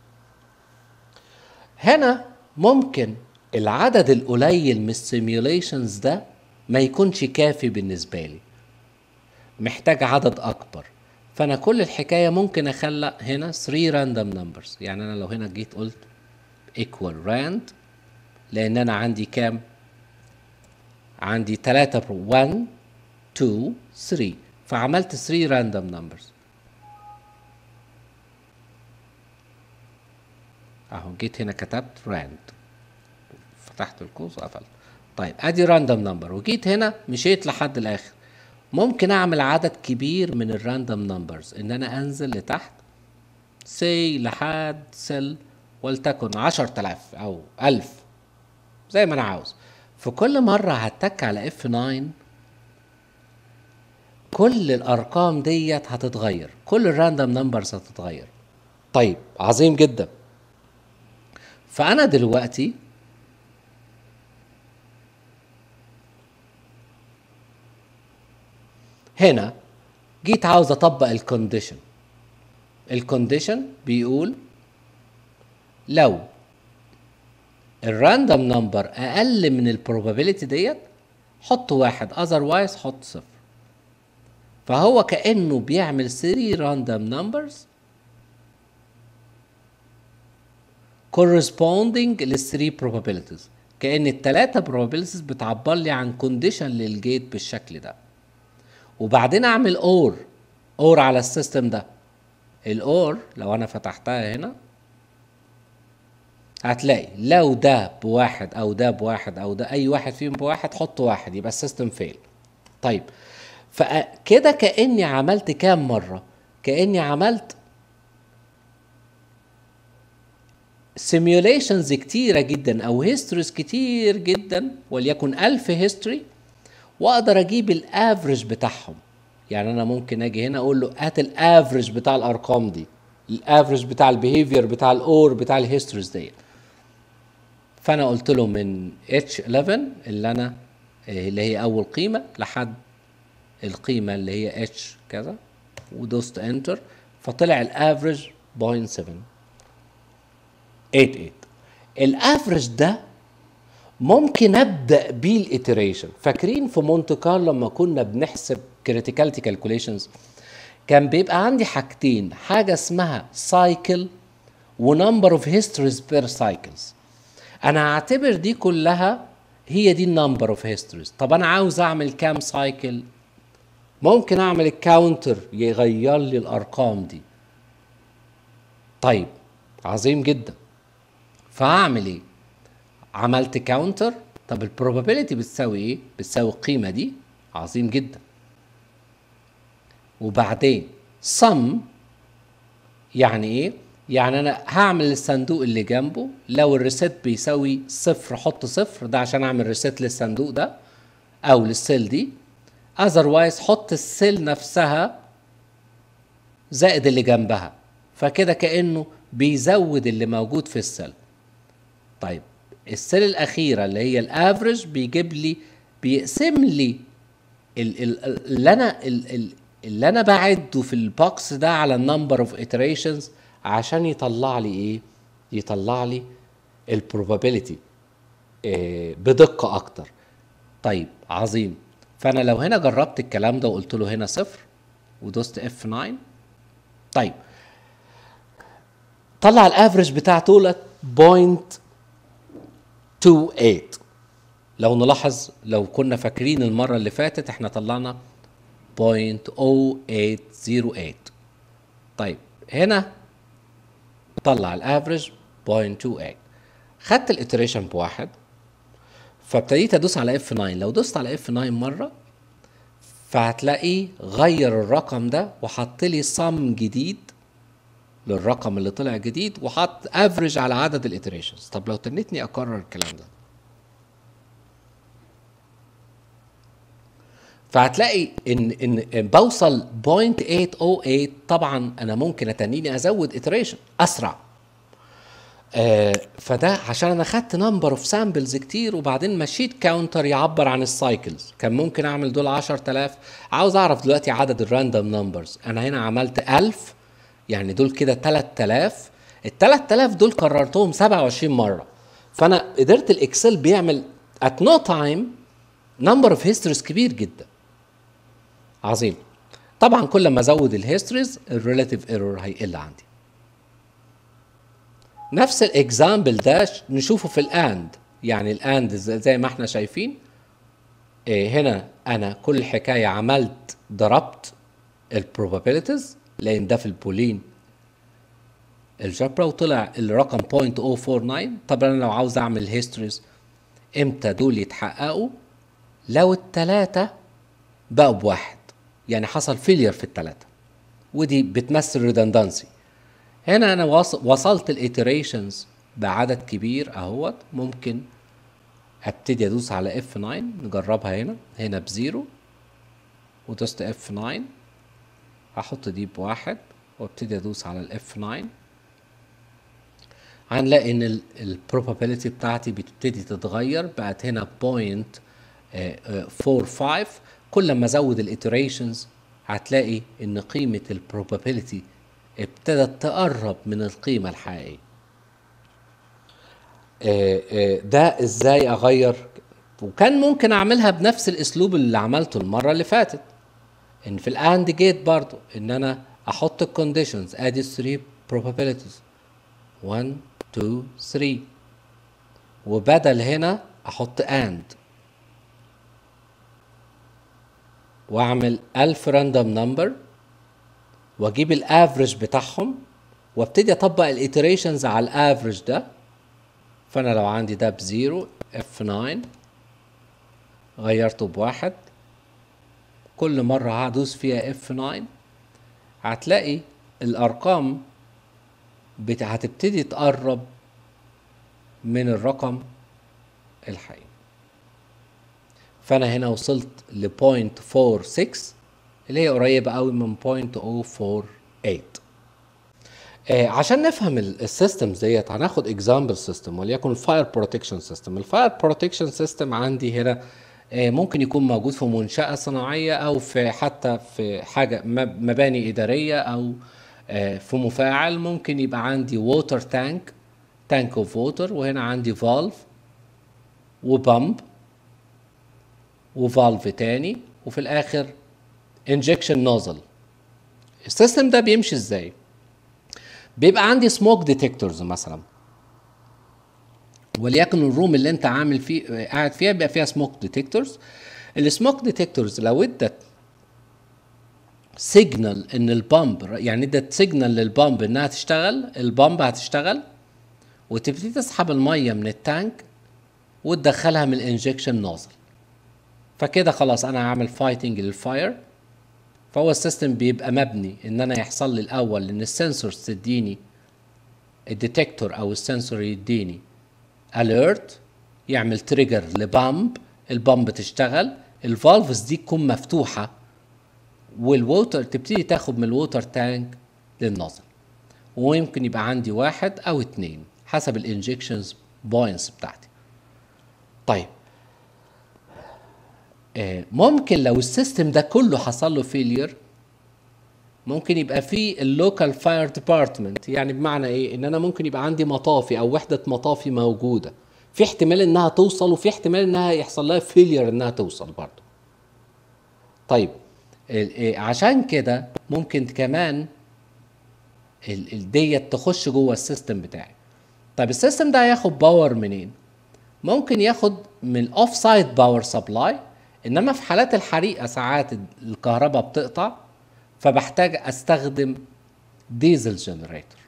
هنا ممكن العدد القليل من السيميوليشنز ده ما يكونش كافي بالنسبه لي محتاج عدد اكبر فانا كل الحكايه ممكن اخلق هنا 3 راندوم نمبرز يعني انا لو هنا جيت قلت equal rand لان انا عندي كام عندي 3 1 2 3 فعملت 3 راندوم نمبرز اهو جيت هنا كتبت راند فتحت القوس وقفلت طيب ادي راندوم نمبر وجيت هنا مشيت لحد الاخر ممكن اعمل عدد كبير من الراندوم نمبرز ان انا انزل لتحت سي لحد سل ولتكن 10000 او 1000 زي ما انا عاوز في كل مرة هتك على F9 كل الارقام ديت هتتغير كل الراندوم نمبرز هتتغير طيب عظيم جدا فانا دلوقتي هنا جيت عاوز اطبق الكونديشن الكونديشن بيقول لو الراندوم نمبر اقل من البروبابيلتي ديت حط واحد اذروايز حط صفر فهو كانه بيعمل 3 راندوم نمبرز corresponding لل 3 probabilities كأن التلاتة probabilities بتعبر لي عن condition للجيت بالشكل ده وبعدين اعمل اور اور على السيستم ده الاور لو انا فتحتها هنا هتلاقي لو ده بواحد او ده بواحد او ده اي واحد فيهم بواحد حط واحد يبقى السيستم فيل طيب فكده كاني عملت كام مره كاني عملت سيميوليشنز كتيرة جدا أو هيستوريز كتير جدا وليكن ألف هيستوري وأقدر أجيب الأفرج بتاعهم يعني أنا ممكن أجي هنا أقول له هات الأفرج بتاع الأرقام دي الأفرج بتاع البيهيفير بتاع الأور بتاع الهيستوريز دي فأنا قلت له من H11 اللي أنا اللي هي أول قيمة لحد القيمة اللي هي H كذا ودوست انتر فطلع الافرج 0.7 88 الافرج ده ممكن ابدا بيه الاتريشن فاكرين في مونت كارلو لما كنا بنحسب كريتيكاليتي كالكوليشنز كان بيبقى عندي حاجتين حاجه اسمها سايكل ونمبر اوف هيستوريز بير سايكلز انا هعتبر دي كلها هي دي النمبر اوف هيستوريز طب انا عاوز اعمل كام سايكل ممكن اعمل الكاونتر يغير لي الارقام دي طيب عظيم جدا فهعمل ايه عملت كاونتر طب البروبابيلتي بتساوي ايه بتساوي القيمه دي عظيم جدا وبعدين sum يعني ايه يعني انا هعمل الصندوق اللي جنبه لو الريسيت بيساوي صفر حط صفر ده عشان اعمل ريسيت للصندوق ده او للسيل دي اذروايز حط السيل نفسها زائد اللي جنبها فكده كانه بيزود اللي موجود في السيل طيب السيل الاخيره اللي هي الافريج بيجيب لي بيقسم لي ال- ال- اللي انا ال- ال- اللي انا بعده في البوكس ده على النمبر اوف iterations عشان يطلع لي ايه يطلع لي البروبابيلتي بدقه اكتر طيب عظيم فانا لو هنا جربت الكلام ده وقلت له هنا صفر ودوست اف 9 طيب طلع الافرج بتاع طولة 0.28 لو نلاحظ لو كنا فاكرين المرة اللي فاتت احنا طلعنا 0.0808 طيب هنا طلع الافرج 0.28 خدت الاتريشن بواحد فابتديت ادوس على اف 9 لو دوست على اف 9 مره فهتلاقيه غير الرقم ده وحط لي صم جديد للرقم اللي طلع جديد وحط افريج على عدد الاتريشنز طب لو تنتني اكرر الكلام ده فهتلاقي ان ان بوصل 0.808 طبعا انا ممكن اتنيني ازود اتريشن اسرع آه فده عشان انا خدت نمبر اوف سامبلز كتير وبعدين مشيت كاونتر يعبر عن السايكلز كان ممكن اعمل دول 10000 عاوز اعرف دلوقتي عدد الراندوم نمبرز انا هنا عملت 1000 يعني دول كده 3000 ال 3000 دول كررتهم 27 مره فانا قدرت الاكسل بيعمل at no time نمبر اوف هيستوريز كبير جدا عظيم طبعا كل ما ازود الهيستوريز الريلاتيف ايرور هيقل عندي نفس الاكزامبل ده نشوفه في الاند يعني الاند زي ما احنا شايفين إيه هنا انا كل حكايه عملت ضربت البروبابيلتيز لان ده في البولين الجبرا وطلع الرقم 0.049 طب انا لو عاوز اعمل هيستوريز امتى دول يتحققوا لو التلاتة بقوا بواحد يعني حصل فيلير في التلاتة ودي بتمثل ريدندنسي هنا انا وصلت الايتريشنز بعدد كبير اهوت ممكن ابتدي ادوس على اف 9 نجربها هنا هنا بزيرو ودوست اف 9 هحط دي بواحد وابتدي ادوس على الاف 9 هنلاقي ان البروبابيلتي بتاعتي بتبتدي تتغير بقت هنا بوينت 45 كل ما ازود الايتريشنز هتلاقي ان قيمه البروبابيلتي ابتدت تقرب من القيمة الحقيقية ده ازاي اغير وكان ممكن اعملها بنفس الاسلوب اللي عملته المرة اللي فاتت ان في الاند جيت برضو ان انا احط الكونديشنز ادي 3 probabilities 1 2 3 وبدل هنا احط اند واعمل 1000 راندوم نمبر واجيب الافريج بتاعهم وابتدي اطبق الايتريشنز على الافريج ده فانا لو عندي ده بزيرو اف 9 غيرته بواحد كل مرة هدوس فيها اف 9 هتلاقي الارقام بت... هتبتدي تقرب من الرقم الحقيقي فانا هنا وصلت ل 0.46 اللي هي قريبة قوي من 0.048 آه عشان نفهم السيستمز ديت هناخد اكزامبل سيستم وليكن الفاير بروتكشن سيستم الفاير بروتكشن سيستم عندي هنا آه ممكن يكون موجود في منشأة صناعية أو في حتى في حاجة مباني إدارية أو آه في مفاعل ممكن يبقى عندي ووتر تانك تانك اوف ووتر وهنا عندي فالف وبامب وفالف تاني وفي الآخر انجكشن نوزل السيستم ده بيمشي ازاي بيبقى عندي سموك ديتكتورز مثلا وليكن الروم اللي انت عامل فيه قاعد فيها بيبقى فيها سموك ديتكتورز السموك ديتكتورز لو ادت سيجنال ان البامب يعني ادت سيجنال للبامب انها تشتغل البامب هتشتغل وتبتدي تسحب الميه من التانك وتدخلها من الانجكشن نوزل فكده خلاص انا هعمل فايتنج للفاير فهو السيستم بيبقى مبني ان انا يحصل لي الاول ان السنسورز تديني الديتكتور او السنسور يديني اليرت يعمل تريجر لبامب البامب تشتغل الفالفز دي تكون مفتوحه والووتر تبتدي تاخد من الووتر تانك للنظر ويمكن يبقى عندي واحد او اتنين حسب الانجكشنز بوينتس بتاعتي طيب ممكن لو السيستم ده كله حصل له فيلير ممكن يبقى فيه اللوكال فاير ديبارتمنت يعني بمعنى ايه ان انا ممكن يبقى عندي مطافي او وحده مطافي موجوده في احتمال انها توصل وفي احتمال انها يحصل لها فيلير انها توصل برضه طيب عشان كده ممكن كمان ديت تخش جوه السيستم بتاعي طيب السيستم ده هياخد باور منين ممكن ياخد من الاوف سايد باور سبلاي انما في حالات الحريقه ساعات الكهرباء بتقطع فبحتاج استخدم ديزل جنريتور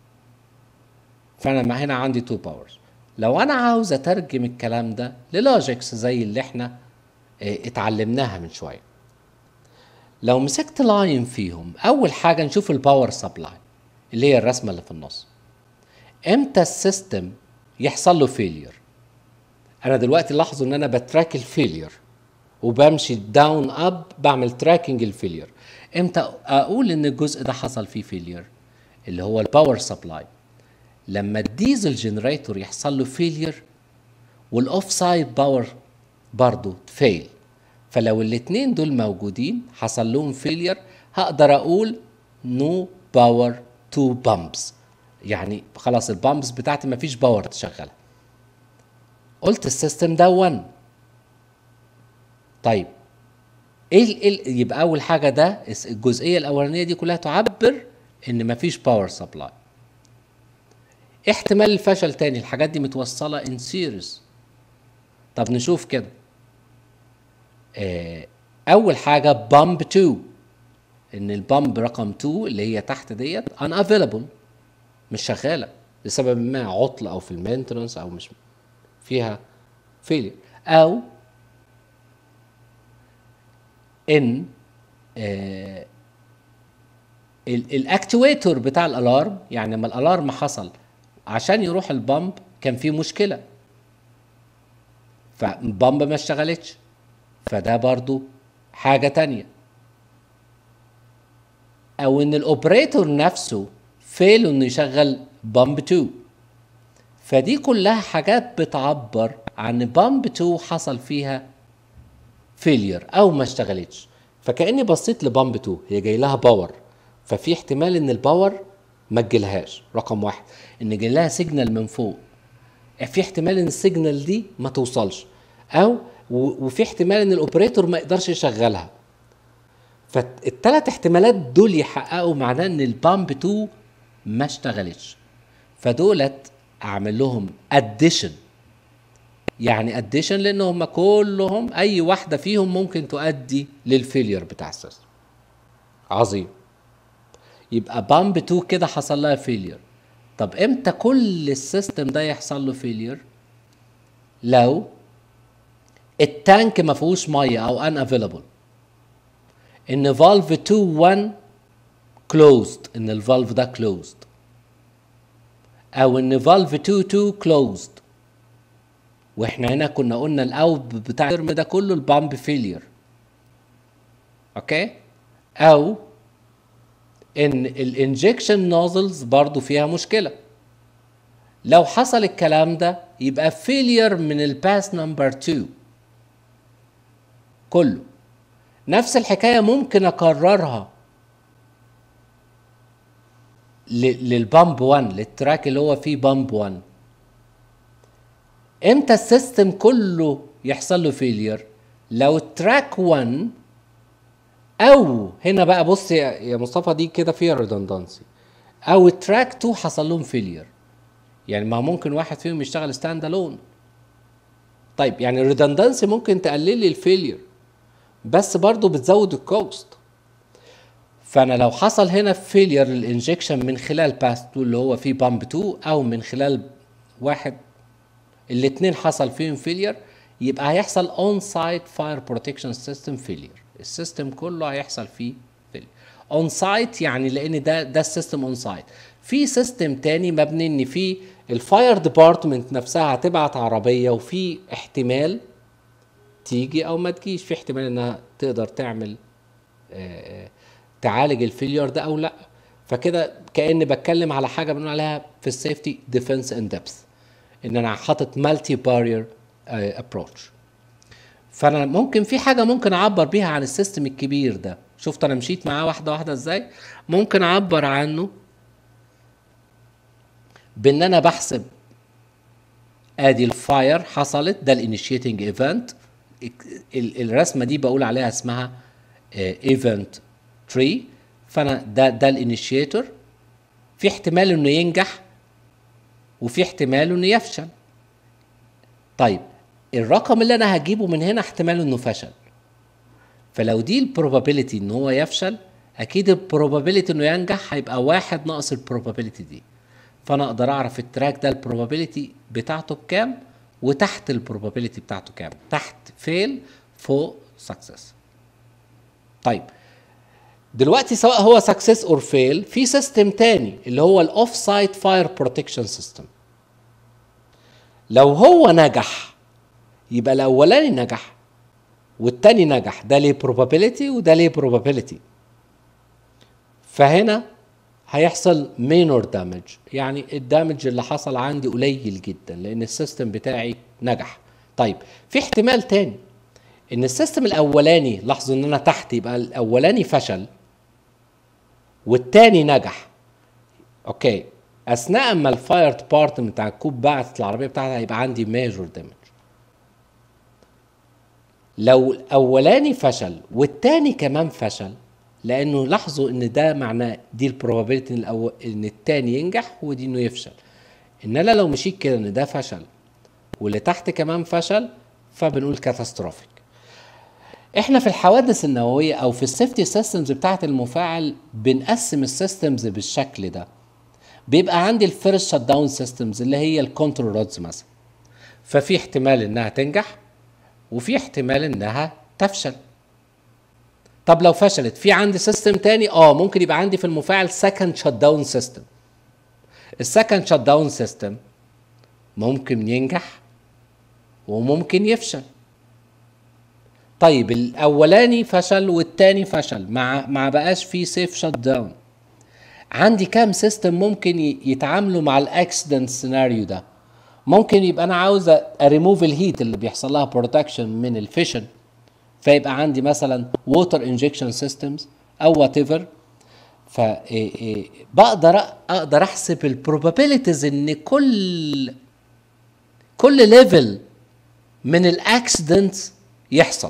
فانا هنا عندي تو باورز لو انا عاوز اترجم الكلام ده للوجيكس زي اللي احنا اتعلمناها من شويه لو مسكت لاين فيهم اول حاجه نشوف الباور سبلاي اللي هي الرسمه اللي في النص امتى السيستم يحصل له فيلير انا دلوقتي لاحظوا ان انا بتراك الفيلير وبمشي داون اب بعمل تراكنج الفيلير امتى اقول ان الجزء ده حصل فيه فيلير اللي هو الباور سبلاي لما الديزل جنريتور يحصل له فيلير والاوف سايد باور برضه فيل فلو الاثنين دول موجودين حصل لهم فيلير هقدر اقول نو باور تو بامبس يعني خلاص البامبس بتاعتي مفيش باور تشغلها قلت السيستم ده 1 طيب ايه ايه يبقى اول حاجه ده الجزئيه الاولانيه دي كلها تعبر ان مفيش باور سبلاي احتمال الفشل تاني الحاجات دي متوصله ان سيريز طب نشوف كده اه اول حاجه بامب 2 ان البامب رقم 2 اللي هي تحت ديت ان افيلابل مش شغاله لسبب ما عطل او في المينتنس او مش فيها فيلير او ان آه الاكتويتور بتاع الالارم يعني لما الالارم حصل عشان يروح البامب كان في مشكله فالبامب ما اشتغلتش فده برضو حاجه تانية او ان الاوبريتور نفسه فيل انه يشغل بامب 2 فدي كلها حاجات بتعبر عن بامب 2 حصل فيها فيلير او ما اشتغلتش فكاني بصيت لبامب 2 هي جاي لها باور ففي احتمال ان الباور ما تجيلهاش رقم واحد ان جاي لها سيجنال من فوق في احتمال ان السيجنال دي ما توصلش او وفي احتمال ان الاوبريتور ما يقدرش يشغلها فالثلاث احتمالات دول يحققوا معناه ان البامب 2 ما اشتغلتش فدولت اعمل لهم اديشن يعني اديشن لان هم كلهم اي واحده فيهم ممكن تؤدي للفيلير بتاع السيستم عظيم يبقى بامب 2 كده حصل لها فيلير طب امتى كل السيستم ده يحصل له فيلير لو التانك ما فيهوش ميه او ان افيلابل ان فالف 2 1 كلوزد ان الفالف ده كلوزد او ان فالف 2 2 كلوزد واحنا هنا كنا قلنا الاوت بتاع الترم ده كله البامب فيلير اوكي او ان الانجكشن نوزلز برضو فيها مشكله لو حصل الكلام ده يبقى فيلير من الباس نمبر 2 كله نفس الحكايه ممكن اكررها للبامب 1 للتراك اللي هو فيه بامب 1 امتى السيستم كله يحصل له فيلير لو التراك 1 او هنا بقى بص يا مصطفى دي كده فيها ريدندنسي او التراك 2 حصل لهم فيلير يعني ما ممكن واحد فيهم يشتغل ستاند الون طيب يعني الريدندنسي ممكن تقلل لي الفيلير بس برضه بتزود الكوست فانا لو حصل هنا فيلير للانجكشن من خلال باس 2 اللي هو فيه بامب 2 او من خلال واحد الاثنين حصل فيهم فيلير يبقى هيحصل اون سايت فاير بروتكشن سيستم فيلير السيستم كله هيحصل فيه فيلير اون سايت يعني لان ده ده السيستم اون سايت في سيستم تاني مبني ان في الفاير ديبارتمنت نفسها هتبعت عربيه وفي احتمال تيجي او ما تجيش في احتمال انها تقدر تعمل آه تعالج الفيلير ده او لا فكده كاني بتكلم على حاجه بنقول عليها في السيفتي ديفنس ان ديبث ان انا حاطط مالتي بارير ابروتش فانا ممكن في حاجه ممكن اعبر بيها عن السيستم الكبير ده شفت انا مشيت معاه واحده واحده ازاي ممكن اعبر عنه بان انا بحسب ادي الفاير حصلت ده الانيشيتنج ايفنت الرسمه دي بقول عليها اسمها ايفنت تري فانا ده ده الانيشيتور في احتمال انه ينجح وفي احتمال انه يفشل طيب الرقم اللي انا هجيبه من هنا احتمال انه فشل فلو دي البروبابيلتي ان هو يفشل اكيد البروبابيلتي انه ينجح هيبقى واحد ناقص البروبابيلتي دي فانا اقدر اعرف التراك ده البروبابيلتي بتاعته بكام وتحت البروبابيلتي بتاعته كام تحت فيل فوق سكسس طيب دلوقتي سواء هو سكسس اور فيل في سيستم تاني اللي هو الاوف سايت فاير بروتكشن سيستم لو هو نجح يبقى الاولاني نجح والتاني نجح ده ليه probability وده ليه probability فهنا هيحصل مينور دامج يعني الدامج اللي حصل عندي قليل جدا لان السيستم بتاعي نجح طيب في احتمال تاني ان السيستم الاولاني لاحظوا ان انا تحت يبقى الاولاني فشل والتاني نجح اوكي اثناء ما الفاير ديبارتمنت بتاع الكوب بعت العربيه بتاعتها هيبقى عندي ميجور دامج لو الاولاني فشل والتاني كمان فشل لانه لاحظوا ان ده معناه دي البروبابيلتي ان, الأو... إن التاني ينجح ودي انه يفشل ان انا لو مشيت كده ان ده فشل واللي تحت كمان فشل فبنقول كاتاستروفيك احنا في الحوادث النوويه او في السيفتي سيستمز بتاعه المفاعل بنقسم السيستمز بالشكل ده بيبقى عندي الفيرست شت داون سيستمز اللي هي الكنترول رودز مثلا ففي احتمال انها تنجح وفي احتمال انها تفشل طب لو فشلت في عندي سيستم تاني اه ممكن يبقى عندي في المفاعل سكند شت داون سيستم السكند شت داون سيستم ممكن ينجح وممكن يفشل طيب الاولاني فشل والتاني فشل مع ما بقاش فيه سيف شت داون عندي كام سيستم ممكن يتعاملوا مع الاكسيدنت سيناريو ده ممكن يبقى انا عاوز اريموف الهيت اللي بيحصل لها بروتكشن من الفيشن فيبقى عندي مثلا ووتر انجكشن سيستمز او وات ايفر فبقدر اقدر احسب البروبابيلتيز ان كل كل ليفل من الاكسيدنتس يحصل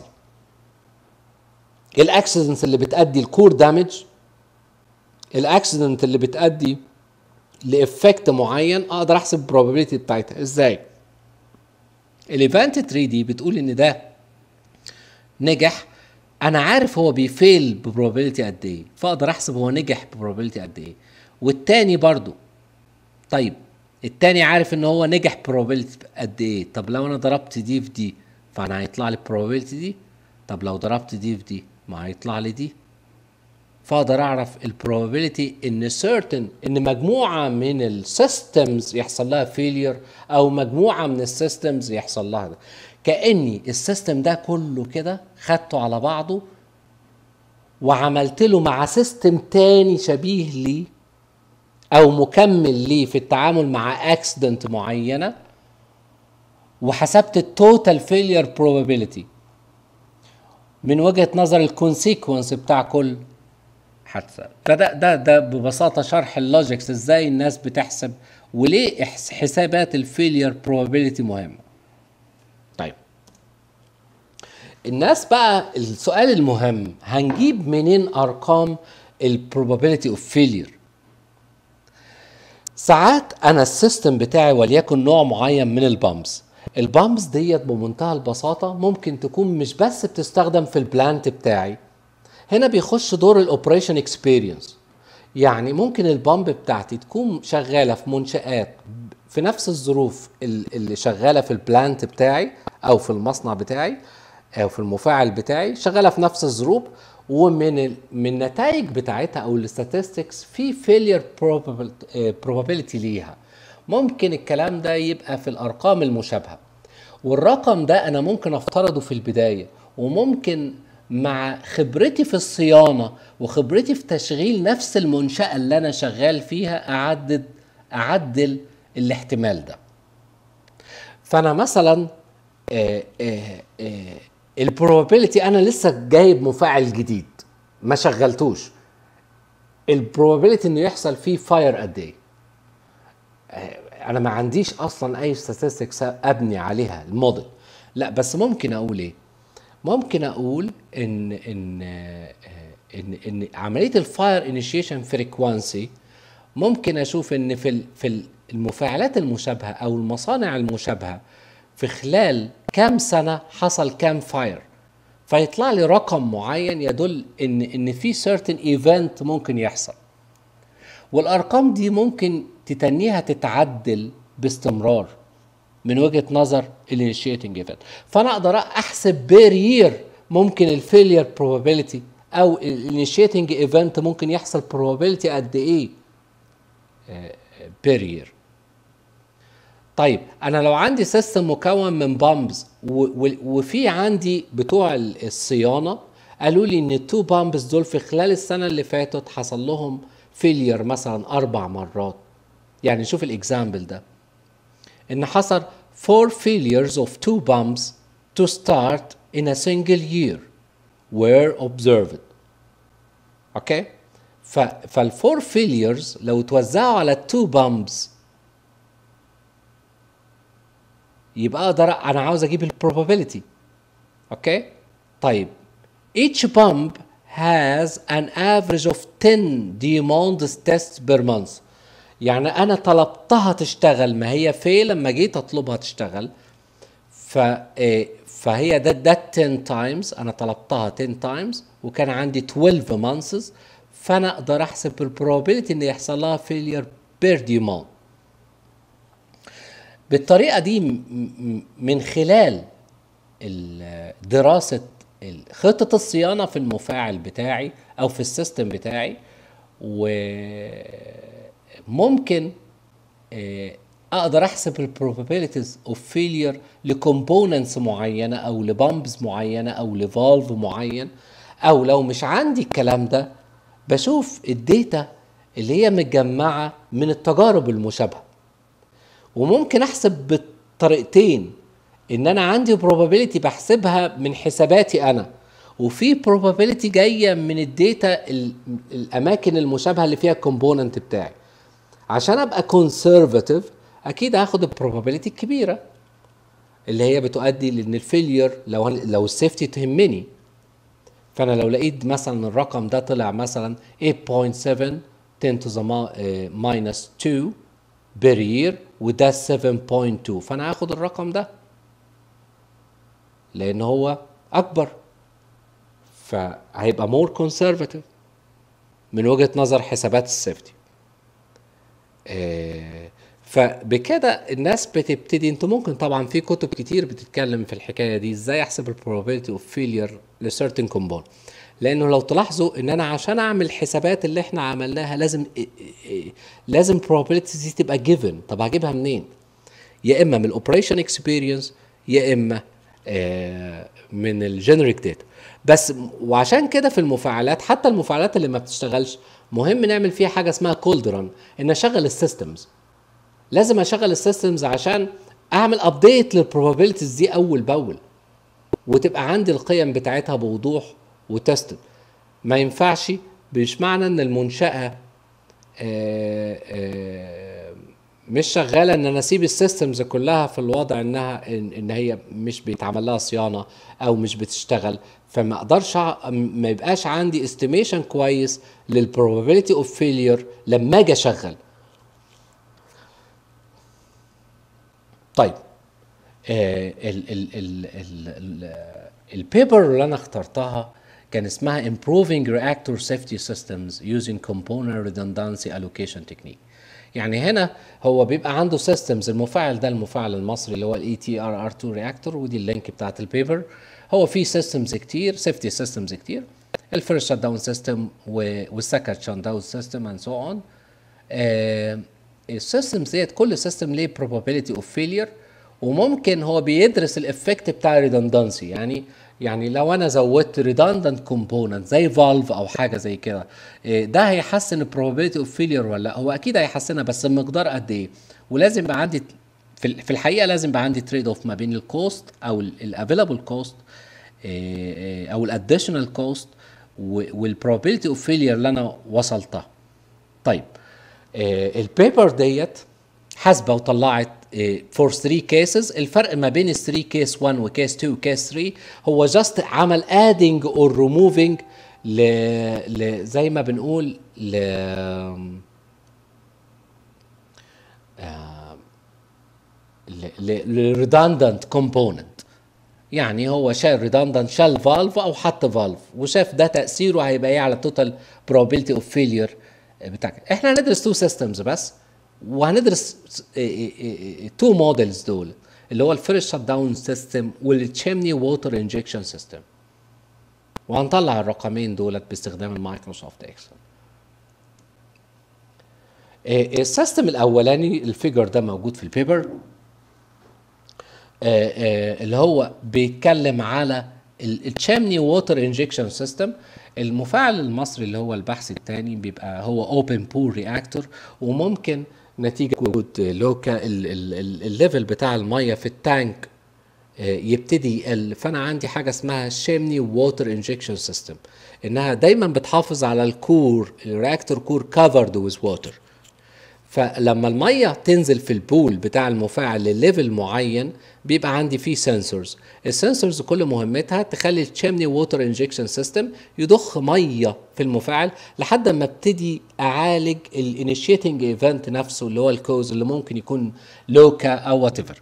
الاكسيدنتس اللي بتادي الكور دامج الاكسيدنت اللي بتادي لافكت معين اقدر احسب البروبابيلتي بتاعتها ازاي الايفنت تري دي بتقول ان ده نجح انا عارف هو بيفيل ببروبابيلتي قد ايه فاقدر احسب هو نجح ببروبابيلتي قد ايه والتاني برضو طيب التاني عارف ان هو نجح بروبابيلتي قد ايه طب لو انا ضربت دي في دي فانا هيطلع لي البروبابيلتي دي طب لو ضربت دي في دي ما هيطلع لي دي فاقدر اعرف البروبابيلتي ان certain ان مجموعه من السيستمز يحصل لها فيلير او مجموعه من السيستمز يحصل لها ده كاني السيستم ده كله كده خدته على بعضه وعملت له مع سيستم تاني شبيه ليه او مكمل ليه في التعامل مع اكسيدنت معينه وحسبت التوتال فيلير probability من وجهه نظر الكونسيكونس بتاع كل حادثه فده ده ده ببساطه شرح اللوجيكس ازاي الناس بتحسب وليه إحس- حسابات الفيلير probability مهمه طيب الناس بقى السؤال المهم هنجيب منين ارقام البروبابيلتي اوف فيلير ساعات انا السيستم بتاعي وليكن نوع معين من البامبس البامبس ديت بمنتهى البساطه ممكن تكون مش بس بتستخدم في البلانت بتاعي هنا بيخش دور الاوبريشن اكسبيرينس يعني ممكن البامب بتاعتي تكون شغاله في منشات في نفس الظروف ال- اللي شغاله في البلانت بتاعي او في المصنع بتاعي او في المفاعل بتاعي شغاله في نفس الظروف ومن ال... من النتائج بتاعتها او الاستاتستكس في فيلير probability ليها ممكن الكلام ده يبقى في الارقام المشابهه والرقم ده انا ممكن افترضه في البدايه وممكن مع خبرتي في الصيانه وخبرتي في تشغيل نفس المنشاه اللي انا شغال فيها اعدد اعدل الاحتمال ده فانا مثلا البروبابيلتي انا لسه جايب مفاعل جديد ما شغلتوش البروبابيلتي انه يحصل فيه فاير قد ايه آه، انا ما عنديش اصلا اي statistics ابني عليها الموديل لا بس ممكن اقول ايه ممكن اقول ان ان آه، ان ان عمليه الفاير انيشيشن فريكوانسي ممكن اشوف ان في ال- في المفاعلات المشابهه او المصانع المشابهه في خلال كام سنه حصل كام فاير فيطلع لي رقم معين يدل ان ان في certain event ممكن يحصل والارقام دي ممكن تتنيها تتعدل باستمرار من وجهه نظر الانيشيتنج ايفنت فانا اقدر احسب بير يير ممكن الفيلير probability او الانيشيتنج ايفنت ممكن يحصل probability قد ايه بير يير طيب انا لو عندي سيستم مكون من بامبز وفي عندي بتوع ال- الصيانه قالوا لي ان التو بامبز دول في خلال السنه اللي فاتت حصل لهم فيلير مثلا اربع مرات يعني شوف الاكزامبل ده ان حصل four failures of two pumps to start in a single year were observed اوكي ف فالفور failures لو توزعوا على التو بامبس يبقى اقدر انا عاوز اجيب البروبابيلتي اوكي طيب each pump has an average of 10 demand tests per month يعني انا طلبتها تشتغل ما هي في لما جيت اطلبها تشتغل ف إيه، فهي ده ده 10 تايمز انا طلبتها 10 تايمز وكان عندي 12 مانثس فانا اقدر احسب البروبابيلتي ان يحصل لها فيلير بير ديماند بالطريقه دي م- م- من خلال ال- دراسه ال- خطه الصيانه في المفاعل بتاعي او في السيستم بتاعي وممكن آه، اقدر احسب البروبابيلتيز اوف فيلير لكومبوننتس معينه او لبامبز معينه او لفالف معين او لو مش عندي الكلام ده بشوف الداتا اللي هي متجمعه من التجارب المشابهه وممكن احسب بالطريقتين ان انا عندي probability بحسبها من حساباتي انا وفي probability جايه من الداتا ال- الاماكن المشابهه اللي فيها الكومبوننت بتاعي عشان ابقى conservative اكيد هاخد البروبابيلتي الكبيره اللي هي بتؤدي لان الفيلير لو لو السيفتي تهمني فانا لو لقيت مثلا الرقم ده طلع مثلا 8.7 10 to the mi- آه، minus 2 per year وده 7.2 فانا هاخد الرقم ده لان هو اكبر فهيبقى مور كونسرفاتيف من وجهه نظر حسابات السيفتي آه، فبكده الناس بتبتدي انتوا ممكن طبعا في كتب كتير بتتكلم في الحكايه دي ازاي احسب البروبابيلتي اوف فيلير لسيرتن كومبون لانه لو تلاحظوا ان انا عشان اعمل الحسابات اللي احنا عملناها لازم إيه إيه لازم البروبابيلتي دي تبقى جيفن طب هجيبها منين يا اما من الاوبريشن اكسبيرينس يا اما آه، من الجنريك داتا بس وعشان كده في المفاعلات حتى المفاعلات اللي ما بتشتغلش مهم نعمل فيها حاجه اسمها كولد ران ان اشغل السيستمز لازم اشغل السيستمز عشان اعمل ابديت للبروبابيلتيز دي اول باول وتبقى عندي القيم بتاعتها بوضوح وتستد ما ينفعش مش معنى ان المنشاه آه، آه، مش شغاله ان انا اسيب السيستمز كلها في الوضع انها ان إن هي مش بيتعمل لها صيانه او مش بتشتغل فما اقدرش أع- ما يبقاش عندي استيميشن كويس للبروبابيلتي اوف فيلير لما اجي اشغل طيب آه، ال ال ال ال ال البيبر اللي انا اخترتها كان اسمها Improving Reactor Safety Systems Using Component Redundancy Allocation Technique يعني هنا هو بيبقى عنده سيستمز المفاعل ده المفاعل المصري اللي هو الاي تي ار ار 2 رياكتور ودي اللينك بتاعت البيبر هو في سيستمز كتير سيفتي سيستمز كتير الفيرست شات داون سيستم والسكند شات داون سيستم اند سو اون السيستمز ديت كل سيستم ليه probability اوف فيلير وممكن هو بيدرس الافكت بتاع redundancy يعني يعني لو انا زودت redundant component زي فالف او حاجه زي كده إيه، ده هيحسن probability اوف فيلير ولا لا هو اكيد هيحسنها بس المقدار قد ايه ولازم يبقى عندي في ال- في الحقيقه لازم يبقى عندي تريد اوف ما بين الكوست او الافيلابل كوست او الاديشنال كوست والبروبابيلتي اوف فيلير اللي انا وصلتها طيب آه البيبر ديت حاسبه وطلعت فور 3 كيسز الفرق ما بين ال 3 كيس 1 وكيس 2 وكيس 3 هو جاست عمل ادنج اور ريموفينج ل... ل زي ما بنقول ل لريدندنت كومبوننت يعني هو شال ريدندنت شال فالف او حط فالف وشاف ده تاثيره هيبقى ايه على التوتال probability اوف فيلير بتاعك احنا هندرس تو سيستمز بس وهندرس تو موديلز دول اللي هو الفيرست شات داون سيستم والتشيمني ووتر انجكشن سيستم وهنطلع الرقمين دولت باستخدام المايكروسوفت اكسل السيستم الاولاني الفيجر ده موجود في البيبر آه، آه، اللي هو بيتكلم على التشامني ووتر انجكشن سيستم المفاعل المصري اللي هو البحث الثاني بيبقى هو اوبن بول رياكتور وممكن نتيجه وجود لوكا الليفل بتاع الميه في التانك آه، يبتدي يقل فانا عندي حاجه اسمها شيمني ووتر انجكشن سيستم انها دايما بتحافظ على الكور الرياكتور كور كفرد ويز ووتر فلما الميه تنزل في البول بتاع المفاعل لليفل معين بيبقى عندي فيه سنسورز السنسورز كل مهمتها تخلي التشيمني ووتر انجكشن سيستم يضخ ميه في المفاعل لحد ما ابتدي اعالج الانيشيتنج ايفنت نفسه اللي هو الكوز اللي ممكن يكون لوكا او وات ايفر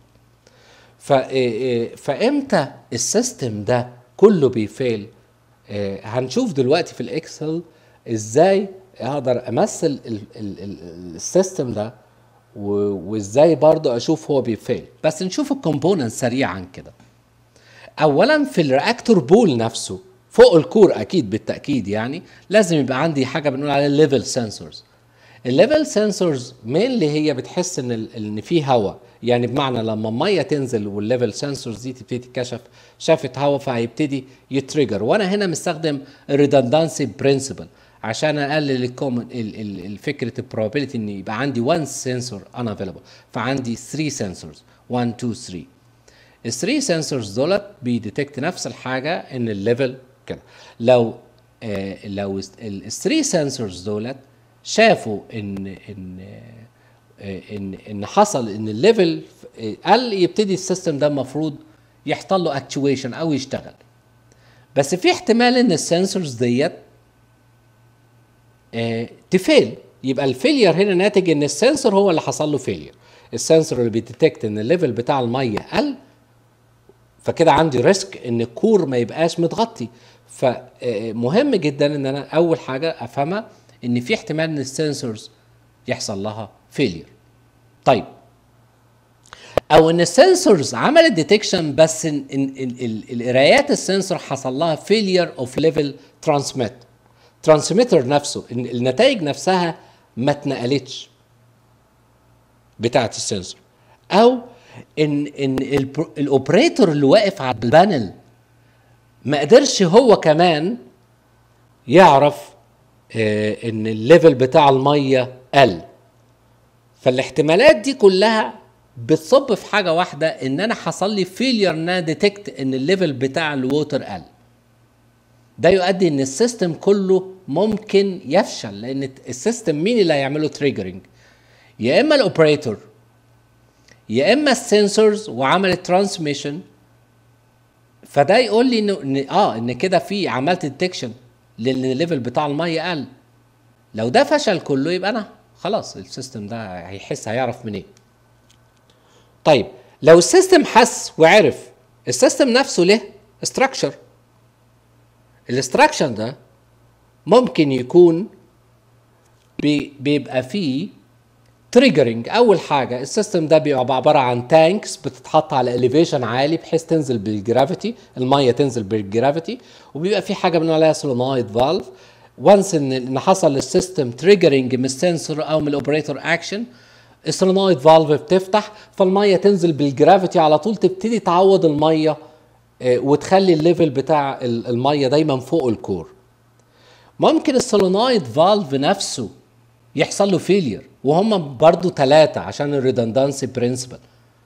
فامتى السيستم ده كله بيفيل آه، هنشوف دلوقتي في الاكسل ازاي اقدر امثل ال- ال- ال- السيستم ده و- وازاي برضو اشوف هو بيفيل بس نشوف الكومبوننت سريعا كده اولا في الرياكتور بول نفسه فوق الكور اكيد بالتاكيد يعني لازم يبقى عندي حاجه بنقول عليها ليفل سنسورز الليفل سنسورز مين اللي هي بتحس ان ال- ان في هواء يعني بمعنى لما الميه تنزل والليفل سنسورز دي تبتدي تتكشف شافت هواء فهيبتدي يتريجر وانا هنا مستخدم الريدندنسي برنسبل عشان اقلل الكومن الفكره البروبابيلتي ان يبقى عندي 1 سنسور unavailable فعندي 3 سنسورز 1 2 3 ال 3 سنسورز دولت بيديتكت نفس الحاجه ان الليفل كده لو آه لو ال 3 سنسورز دولت شافوا ان ان آه ان ان حصل ان الليفل قل يبتدي السيستم ده المفروض يحصل له اكتويشن او يشتغل بس في احتمال ان السنسورز ديت آه، تفيل يبقى الفيلير هنا ناتج ان السنسور هو اللي حصل له فيلير السنسور اللي بيديتكت ان الليفل بتاع الميه قل فكده عندي ريسك ان الكور ما يبقاش متغطي فمهم جدا ان انا اول حاجه افهمها ان في احتمال ان السنسورز يحصل لها فيلير طيب او ان السنسورز عملت ديتكشن بس ان, إن, إن ال- القرايات السنسور حصل لها فيلير اوف ليفل ترانسميت ترانسميتر نفسه ان النتائج نفسها ما اتنقلتش بتاعه السنسور او ان ان البرو- الاوبريتور اللي واقف على البانل ما قدرش هو كمان يعرف آه، ان الليفل بتاع الميه قل فالاحتمالات دي كلها بتصب في حاجه واحده ان انا حصل لي فيلير ان انا ديتكت ان الليفل بتاع الووتر قل ده يؤدي ان السيستم كله ممكن يفشل لان السيستم مين اللي هيعمله تريجرنج يا اما الاوبريتور يا اما السنسورز وعملت ترانسميشن فده يقول لي انه إن اه ان كده في عملت ديتكشن لان الليفل بتاع الميه قل لو ده فشل كله يبقى انا خلاص السيستم ده هيحس هيعرف منين طيب لو السيستم حس وعرف السيستم نفسه له استراكشر الاستراكشر ده ممكن يكون بي بيبقى فيه تريجرنج اول حاجه السيستم ده بيبقى عباره عن تانكس بتتحط على اليفيشن عالي بحيث تنزل بالجرافيتي الميه تنزل بالجرافيتي وبيبقى في حاجه بنقول عليها سولونويد فالف وانس ان ان حصل للسيستم تريجرنج من السنسور او من الاوبريتور اكشن السولونويد فالف بتفتح فالميه تنزل بالجرافيتي على طول تبتدي تعوض الميه آه، وتخلي الليفل بتاع ال- الميه دايما فوق الكور ممكن السولونويد فالف نفسه يحصل له فيلير وهم برضو ثلاثة عشان الريدندنسي برنسبل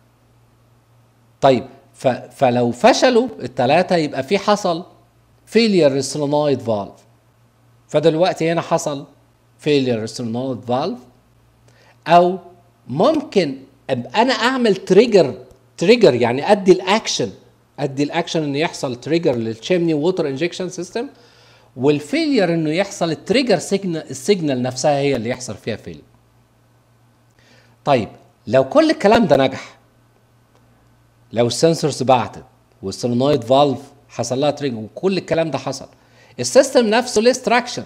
طيب ف فلو فشلوا الثلاثة يبقى في حصل فيلير السولونويد فالف فدلوقتي هنا حصل فيلير السولونويد فالف او ممكن ابقى انا اعمل تريجر تريجر يعني ادي الاكشن ادي الاكشن انه يحصل تريجر للتشيمني ووتر انجكشن سيستم والفيلير انه يحصل التريجر سيجنال السيجنال نفسها هي اللي يحصل فيها فيلير طيب لو كل الكلام ده نجح لو السنسورز بعتت والسولينويد فالف حصل لها تريجر وكل الكلام ده حصل السيستم نفسه ليه ستراكشر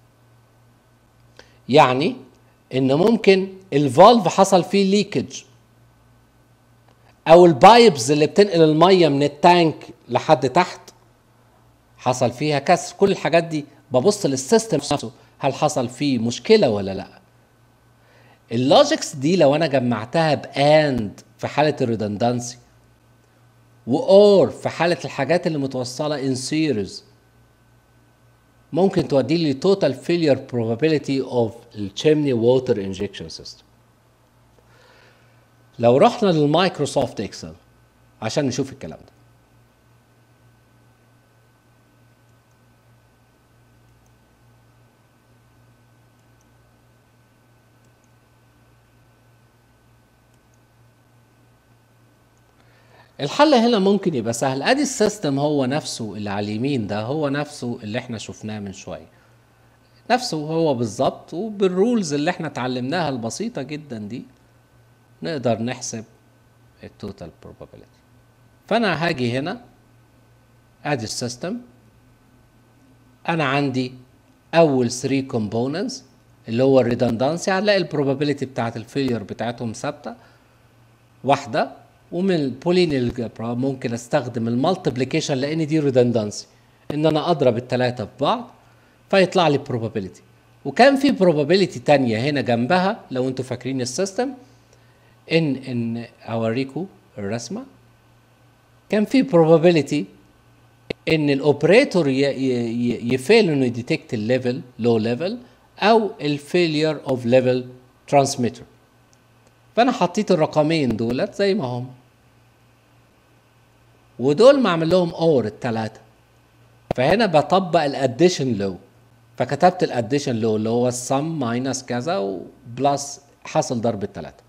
يعني ان ممكن الفالف حصل فيه ليكج او البايبز اللي بتنقل الميه من التانك لحد تحت حصل فيها كسر كل الحاجات دي ببص للسيستم نفسه هل حصل فيه مشكله ولا لا اللوجيكس دي لو انا جمعتها باند في حاله الريدندنسي واور في حاله الحاجات اللي متوصله ان سيريز ممكن تودي لي total failure probability of الشيمني water injection system لو رحنا للمايكروسوفت اكسل عشان نشوف الكلام ده الحل هنا ممكن يبقى سهل ادي السيستم هو نفسه اللي على اليمين ده هو نفسه اللي احنا شفناه من شويه نفسه هو بالظبط وبالرولز اللي احنا اتعلمناها البسيطه جدا دي نقدر نحسب التوتال probability فانا هاجي هنا ادي السيستم انا عندي اول 3 components اللي هو الريدندنسي هنلاقي البروبابيلتي بتاعت الفيلير بتاعتهم ثابته واحده ومن البولينيال ممكن استخدم المالتيبليكيشن لان دي ريدندنسي ان انا اضرب الثلاثه في بعض فيطلع لي probability وكان في probability تانية هنا جنبها لو انتوا فاكرين السيستم ان ان اوريكم الرسمه كان في probability ان الاوبريتور يفيل انه يديتكت الليفل لو ليفل او الفيلير اوف ليفل ترانسميتر فانا حطيت الرقمين دولت زي ما هم ودول معمل لهم اور الثلاثه فهنا بطبق الاديشن لو فكتبت الاديشن لو اللي هو السم ماينس كذا وبلس حصل ضرب الثلاثه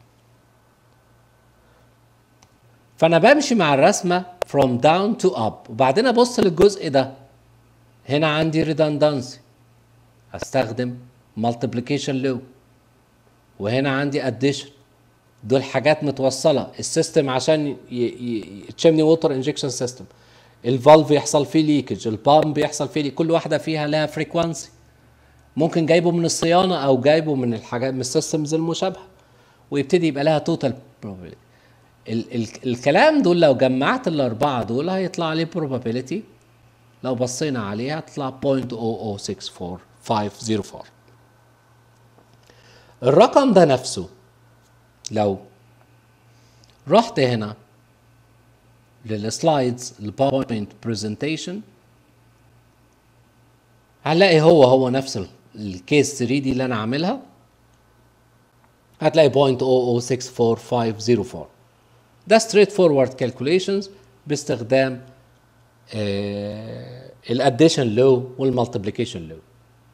فانا بمشي مع الرسمه from down to up وبعدين ابص للجزء ده هنا عندي redundancy استخدم multiplication low وهنا عندي اديشن دول حاجات متوصله السيستم عشان تشيمني ووتر انجكشن سيستم الفالف يحصل فيه ليكج البامب يحصل فيه كل واحده فيها لها فريكوانسي ممكن جايبه من الصيانه او جايبه من الحاجات من السيستمز المشابهه ويبتدي يبقى لها توتال probability ال ال الكلام دول لو جمعت الاربعه دول هيطلع لي probability لو بصينا عليها هتطلع 0.0064504 الرقم ده نفسه لو رحت هنا للسلايدز الباوربوينت برزنتيشن هنلاقي هو هو نفس الكيس 3 دي اللي انا عاملها هتلاقي 0.0064504 ده ستريت فورورد كالكوليشنز باستخدام الاديشن لو والمالتيبليكيشن لو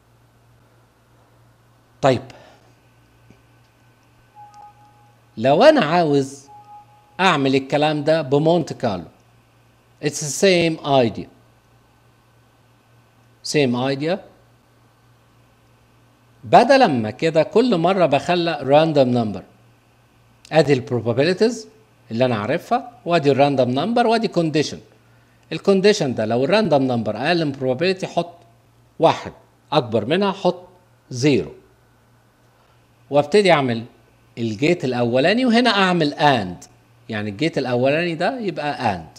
طيب لو انا عاوز اعمل الكلام ده بمونت كارلو it's the same idea same idea بدل ما كده كل مره بخلق راندوم نمبر ادي البروبابيلتيز اللي انا عارفها وادي الراندوم نمبر وادي كونديشن الكونديشن ده لو الراندوم نمبر اقل من probability حط واحد اكبر منها حط زيرو وابتدي اعمل الجيت الاولاني وهنا اعمل اند يعني الجيت الاولاني ده يبقى اند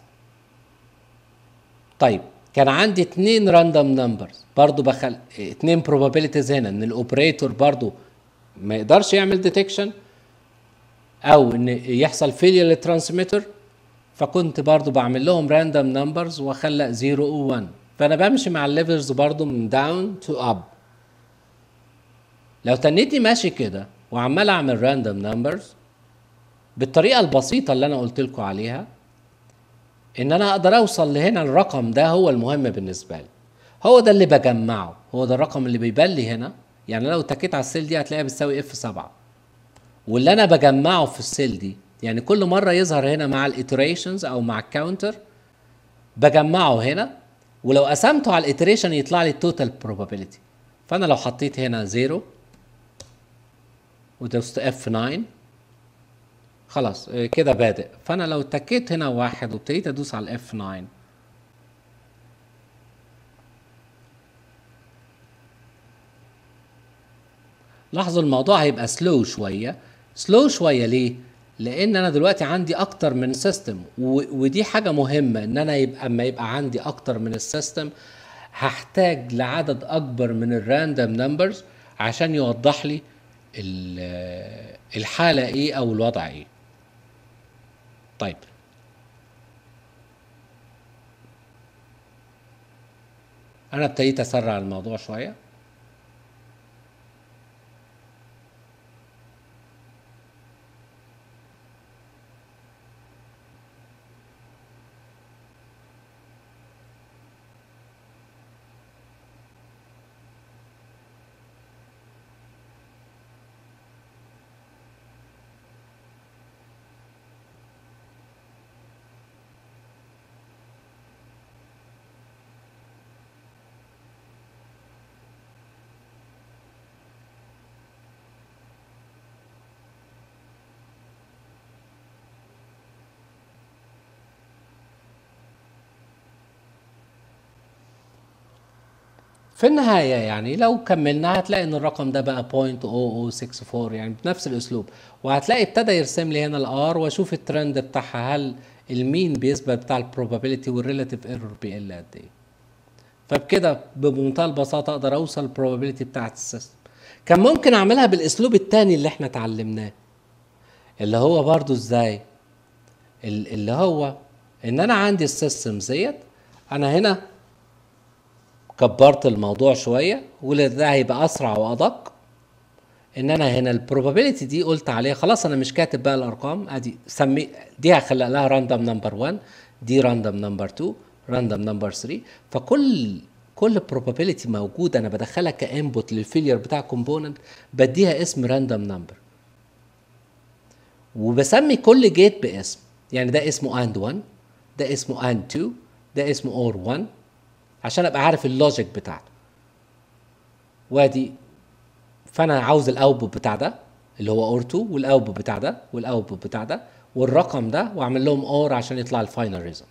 طيب كان عندي اتنين راندوم نمبرز برضو بخل اتنين probabilities هنا ان الاوبريتور برضو ما يقدرش يعمل ديتكشن او ان يحصل فيلير للترانسميتر فكنت برضو بعمل لهم راندوم نمبرز واخلق 0 و 1 فانا بمشي مع الليفلز برضو من داون تو اب لو تنيتني ماشي كده وعمال اعمل راندوم نمبرز بالطريقه البسيطه اللي انا قلت لكم عليها ان انا اقدر اوصل لهنا الرقم ده هو المهم بالنسبه لي هو ده اللي بجمعه هو ده الرقم اللي بيبان لي هنا يعني لو اتكيت على السيل دي هتلاقيها بتساوي اف 7 واللي انا بجمعه في السيل دي يعني كل مره يظهر هنا مع الاتريشنز او مع الكاونتر بجمعه هنا ولو قسمته على الاتريشن يطلع لي التوتال probability فانا لو حطيت هنا 0 ودوست اف 9 خلاص آه، كده بادئ فانا لو اتكيت هنا واحد وابتديت ادوس على الاف 9 لاحظوا الموضوع هيبقى سلو شويه سلو شويه ليه لان انا دلوقتي عندي اكتر من سيستم ودي حاجه مهمه ان انا يبقى اما يبقى عندي اكتر من السيستم هحتاج لعدد اكبر من الراندوم نمبرز عشان يوضح لي ال- الحاله ايه او الوضع ايه طيب انا ابتديت اسرع الموضوع شويه في النهاية يعني لو كملنا هتلاقي ان الرقم ده بقى 0.0064 يعني بنفس الاسلوب وهتلاقي ابتدى يرسم لي هنا الار واشوف الترند بتاعها هل المين بيثبت بتاع البروبابيلتي والريلاتيف ايرور بيقل قد ايه فبكده بمنتهى البساطة اقدر اوصل البروبابيلتي بتاعت السيستم كان ممكن اعملها بالاسلوب التاني اللي احنا اتعلمناه اللي هو برضو ازاي ال- اللي هو ان انا عندي السيستم ديت انا هنا كبرت الموضوع شويه وده هيبقى اسرع وادق ان انا هنا البروبابيلتي دي قلت عليها خلاص انا مش كاتب بقى الارقام ادي سمي دي هخلق لها راندوم نمبر 1 دي راندوم نمبر 2 راندوم نمبر 3 فكل كل probability موجود انا بدخلها كانبوت للفيلير بتاع كومبوننت بديها اسم راندوم نمبر وبسمي كل جيت باسم يعني ده اسمه اند 1 ده اسمه اند 2 ده اسمه اور 1 عشان ابقى عارف اللوجيك بتاعته وادي فانا عاوز الاوتبوت بتاع ده اللي هو اور 2 والاوتبوت بتاع ده والاوتبوت بتاع ده والرقم ده واعمل لهم اور عشان يطلع الفاينل ريزلت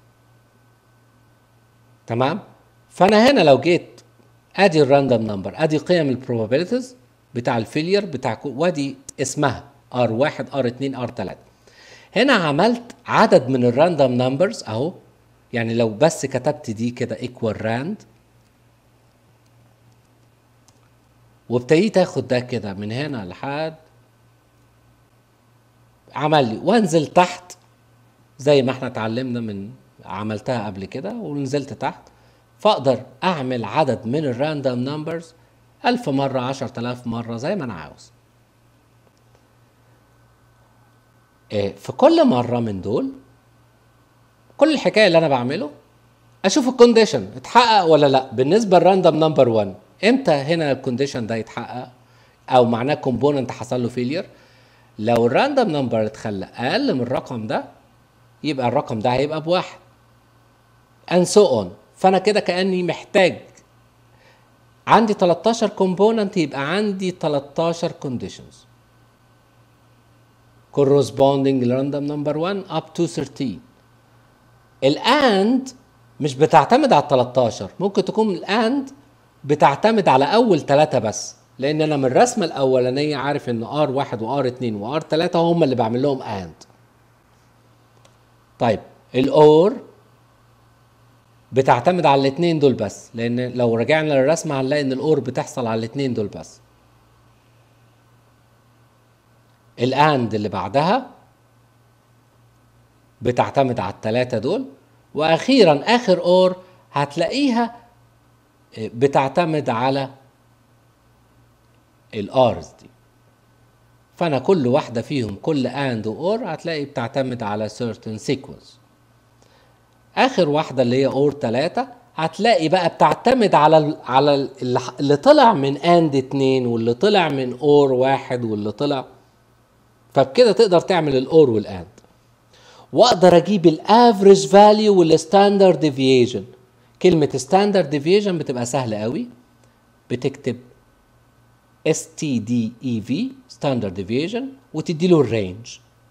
تمام فانا هنا لو جيت ادي الراندوم نمبر ادي قيم البروبابيلتيز بتاع الفيلير بتاع كو- وادي اسمها R1 R2 R3 هنا عملت عدد من الراندوم نمبرز اهو يعني لو بس كتبت دي كده ايكوال راند وابتديت اخد ده كده من هنا لحد عمل لي وانزل تحت زي ما احنا اتعلمنا من عملتها قبل كده ونزلت تحت فاقدر اعمل عدد من الراندوم نمبرز ألف مرة عشرة آلاف مرة زي ما أنا عاوز إيه، في كل مرة من دول كل الحكاية اللي أنا بعمله أشوف الكونديشن اتحقق ولا لأ بالنسبة للراندوم نمبر 1 إمتى هنا الكونديشن ده يتحقق أو معناه كومبوننت حصل له فيلير لو الراندوم نمبر اتخلى أقل من الرقم ده يبقى الرقم ده هيبقى بواحد and so on فأنا كده كأني محتاج عندي 13 كومبوننت يبقى عندي 13 conditions corresponding random number 1 up to 13 الاند مش بتعتمد على ال 13 ممكن تكون الاند بتعتمد على اول ثلاثة بس لان انا من الرسمه الاولانيه عارف ان ار واحد وار اتنين وار ثلاثة هم اللي بعمل لهم اند طيب الاور بتعتمد على الاثنين دول بس لان لو رجعنا للرسمه هنلاقي ان الاور بتحصل على الاثنين دول بس الاند اللي بعدها بتعتمد على الثلاثه دول واخيرا اخر اور هتلاقيها بتعتمد على الارز دي فانا كل واحده فيهم كل اند اور هتلاقي بتعتمد على certain sequence اخر واحده اللي هي اور 3 هتلاقي بقى بتعتمد على ال على ال اللي طلع من اند 2 واللي طلع من اور واحد واللي طلع فبكده تقدر تعمل الاور والاند واقدر اجيب الافريج فاليو والستاندرد ديفيشن كلمه ستاندرد ديفيشن بتبقى سهله قوي بتكتب اس تي دي اي في ستاندرد ديفيشن وتدي له الرينج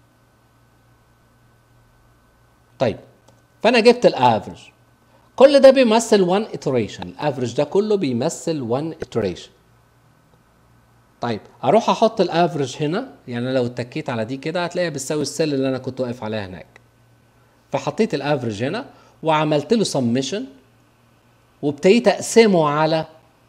طيب فانا جبت الافريج كل ده بيمثل 1 iteration الافريج ده كله بيمثل 1 iteration طيب اروح احط الافريج هنا يعني لو اتكيت على دي كده هتلاقيها بتساوي السيل اللي انا كنت واقف عليها هناك فحطيت الافريج هنا وعملت له سمشن وابتديت اقسمه على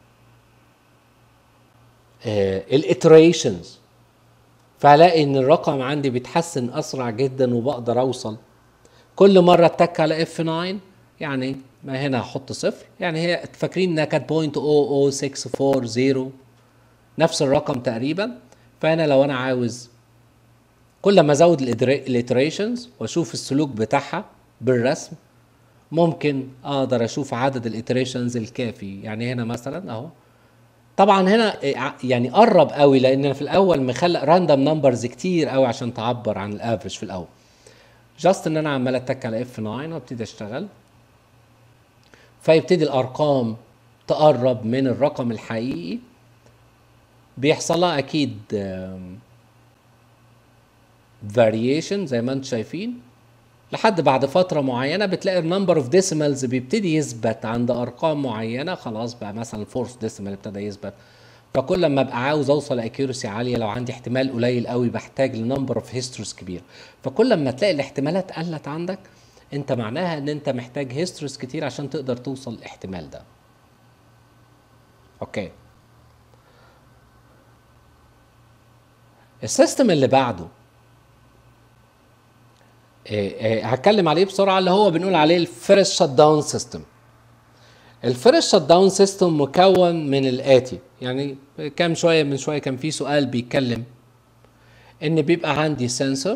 الاتريشنز فهلاقي ان الرقم عندي بيتحسن اسرع جدا وبقدر اوصل كل مره اتك على اف 9 يعني ما هنا هحط صفر يعني هي فاكرين انها كانت 0.00640 نفس الرقم تقريبا فانا لو انا عاوز كل ما ازود الاتريشنز واشوف السلوك بتاعها بالرسم ممكن اقدر اشوف عدد الاتريشنز الكافي يعني هنا مثلا اهو طبعا هنا يعني قرب قوي لان انا في الاول مخلق راندوم نمبرز كتير قوي عشان تعبر عن الافريج في الاول جاست ان انا عمال اتك على اف 9 وابتدي اشتغل فيبتدي الارقام تقرب من الرقم الحقيقي بيحصل لها اكيد فاريشن زي ما انتم شايفين لحد بعد فتره معينه بتلاقي النمبر اوف ديسيمالز بيبتدي يثبت عند ارقام معينه خلاص بقى مثلا الفورث ديسيمال ابتدى يثبت فكل ما ابقى عاوز اوصل اكيورسي عاليه لو عندي احتمال قليل قوي بحتاج لنمبر اوف هيستوريز كبير فكل ما تلاقي الاحتمالات قلت عندك انت معناها ان انت محتاج هيستوريز كتير عشان تقدر توصل الاحتمال ده اوكي السيستم اللي بعده إيه إيه هتكلم عليه بسرعه اللي هو بنقول عليه الفيرست شت داون سيستم الفيرست شت داون سيستم مكون من الاتي يعني كام شويه من شويه كان في سؤال بيتكلم ان بيبقى عندي سنسور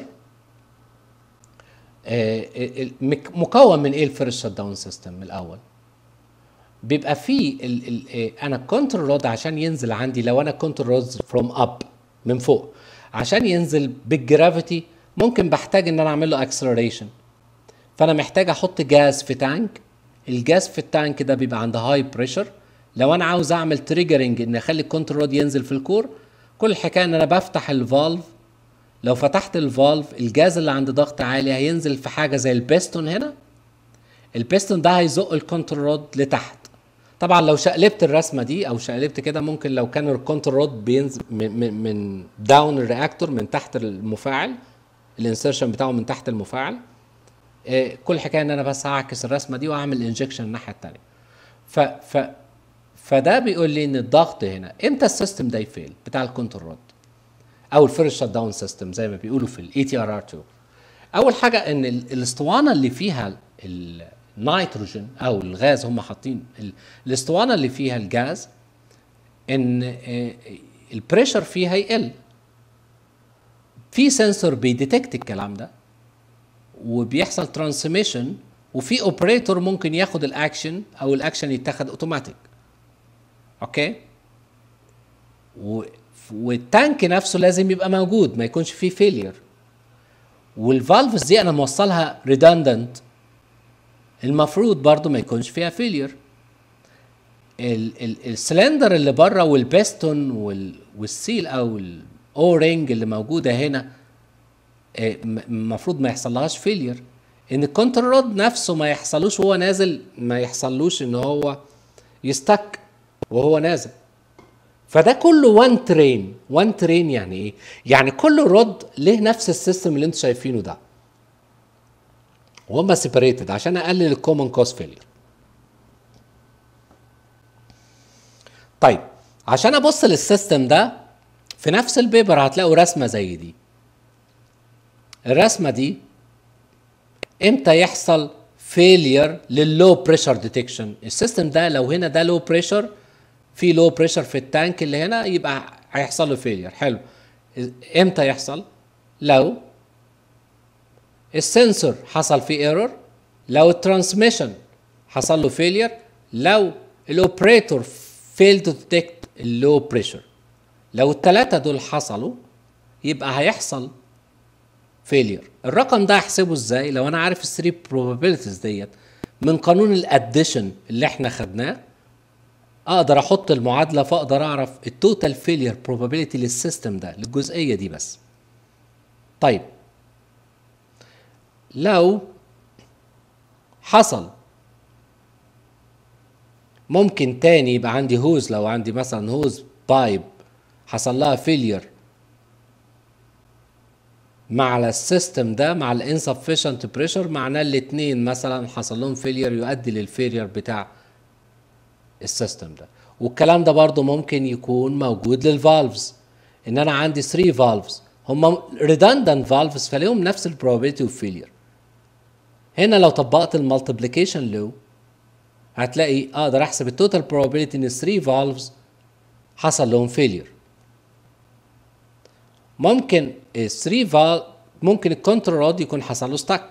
إيه مكون من ايه الفيرست شت داون سيستم الاول بيبقى فيه ال ال انا كنترول رود عشان ينزل عندي لو انا كنترول رود فروم اب من فوق عشان ينزل بالجرافيتي ممكن بحتاج ان انا اعمل له اكسلريشن فانا محتاج احط جاز في تانك الجاز في التانك ده بيبقى عند هاي بريشر لو انا عاوز اعمل تريجرنج ان اخلي الكنترول رود ينزل في الكور كل الحكايه ان انا بفتح الفالف لو فتحت الفالف الجاز اللي عند ضغط عالي هينزل في حاجه زي البيستون هنا البيستون ده هيزق الكونترول رود لتحت طبعا لو شقلبت الرسمه دي او شقلبت كده ممكن لو كان الكونترول رود بينزل من, من, من داون الرياكتور من تحت المفاعل الانسرشن بتاعه من تحت المفاعل إيه كل الحكايه ان انا بس هعكس الرسمه دي واعمل انجكشن الناحيه الثانيه ف ف فده بيقول لي ان الضغط هنا امتى السيستم ده يفيل بتاع الكونترول رود او الفيرست شات داون سيستم زي ما بيقولوا في الاي تي ار ار 2 اول حاجه ان الاسطوانه اللي فيها النيتروجين او الغاز هم حاطين الاسطوانه اللي فيها الجاز ان البريشر فيها يقل في سنسور بيديتكت الكلام ده وبيحصل ترانسميشن وفي اوبريتور ممكن ياخد الاكشن او الاكشن يتاخد اوتوماتيك اوكي و والتانك نفسه لازم يبقى موجود ما يكونش فيه فيلير والفالفز دي انا موصلها ريدندنت المفروض برضو ما يكونش فيها فيلير السلندر اللي بره والبيستون والسيل او الاو رينج اللي موجوده هنا المفروض ما يحصلهاش فيلير ان الكونترول رود نفسه ما يحصلوش وهو نازل ما يحصلوش ان هو يستك وهو نازل فده كله وان ترين وان ترين يعني ايه يعني كل رود له نفس السيستم اللي انتوا شايفينه ده وهم سيبريتد عشان اقلل الكومن كوز فيلير طيب عشان ابص للسيستم ده في نفس البيبر هتلاقوا رسمه زي دي الرسمه دي امتى يحصل فيلير لللو بريشر ديتكشن السيستم ده لو هنا ده لو بريشر في لو بريشر في التانك اللي هنا يبقى هيحصل له فيلير حلو امتى يحصل لو السنسور حصل فيه ايرور لو الترانسميشن حصل له فيلير لو الاوبريتور فيل تو ديتكت اللو بريشر لو الثلاثه دول حصلوا يبقى هيحصل فيلير الرقم ده احسبه ازاي لو انا عارف الثري probabilities ديت من قانون الاديشن اللي احنا خدناه اقدر احط المعادله فاقدر اعرف التوتال فيلير probability للسيستم ده للجزئيه دي بس طيب لو حصل ممكن تاني يبقى عندي هوز لو عندي مثلا هوز بايب حصل لها فيلير مع السيستم ده مع الانسفشنت بريشر معناه الاثنين مثلا حصل لهم فيلير يؤدي للفيلير بتاع السيستم ده والكلام ده برضو ممكن يكون موجود للفالفز ان انا عندي 3 فالفز هم ريدندنت فالفز فليهم نفس البروبابيلتي اوف فيلير هنا لو طبقت المالتيبليكيشن لو هتلاقي اقدر احسب التوتال probability ان 3 فالفز حصل لهم فيلير ممكن ال 3 فال ممكن الكنترول رود يكون حصل له ستاك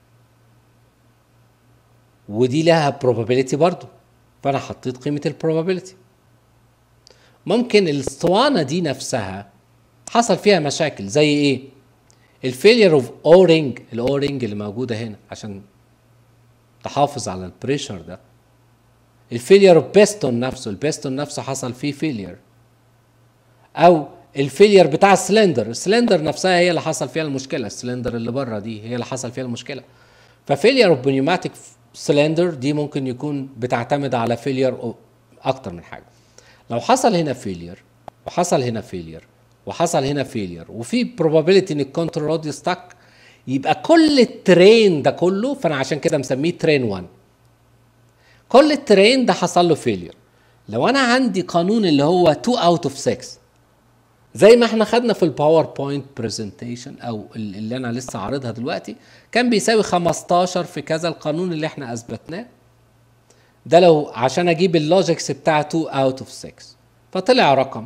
ودي لها probability برضو فانا حطيت قيمه البروبابيلتي ممكن الاسطوانه دي نفسها حصل فيها مشاكل زي ايه الفيلير اوف اورنج الاورنج اللي موجوده هنا عشان تحافظ على البريشر ده الفيلير اوف بيستون نفسه البيستون نفسه حصل فيه فيلير او الفيلير بتاع السلندر السلندر نفسها هي اللي حصل فيها المشكله السلندر اللي بره دي هي اللي حصل فيها المشكله ففيلير اوف بنيوماتيك سلندر دي ممكن يكون بتعتمد على فيلير اكتر من حاجه لو حصل هنا فيلير وحصل هنا فيلير وحصل هنا فيلير وفي probability ان الكنترول رود يستك يبقى كل الترين ده كله فانا عشان كده مسميه ترين 1 كل الترين ده حصل له فيلير لو انا عندي قانون اللي هو 2 اوت اوف 6 زي ما احنا خدنا في الباوربوينت برزنتيشن او اللي انا لسه عارضها دلوقتي كان بيساوي 15 في كذا القانون اللي احنا اثبتناه ده لو عشان اجيب اللوجيكس بتاع 2 اوت اوف 6 فطلع رقم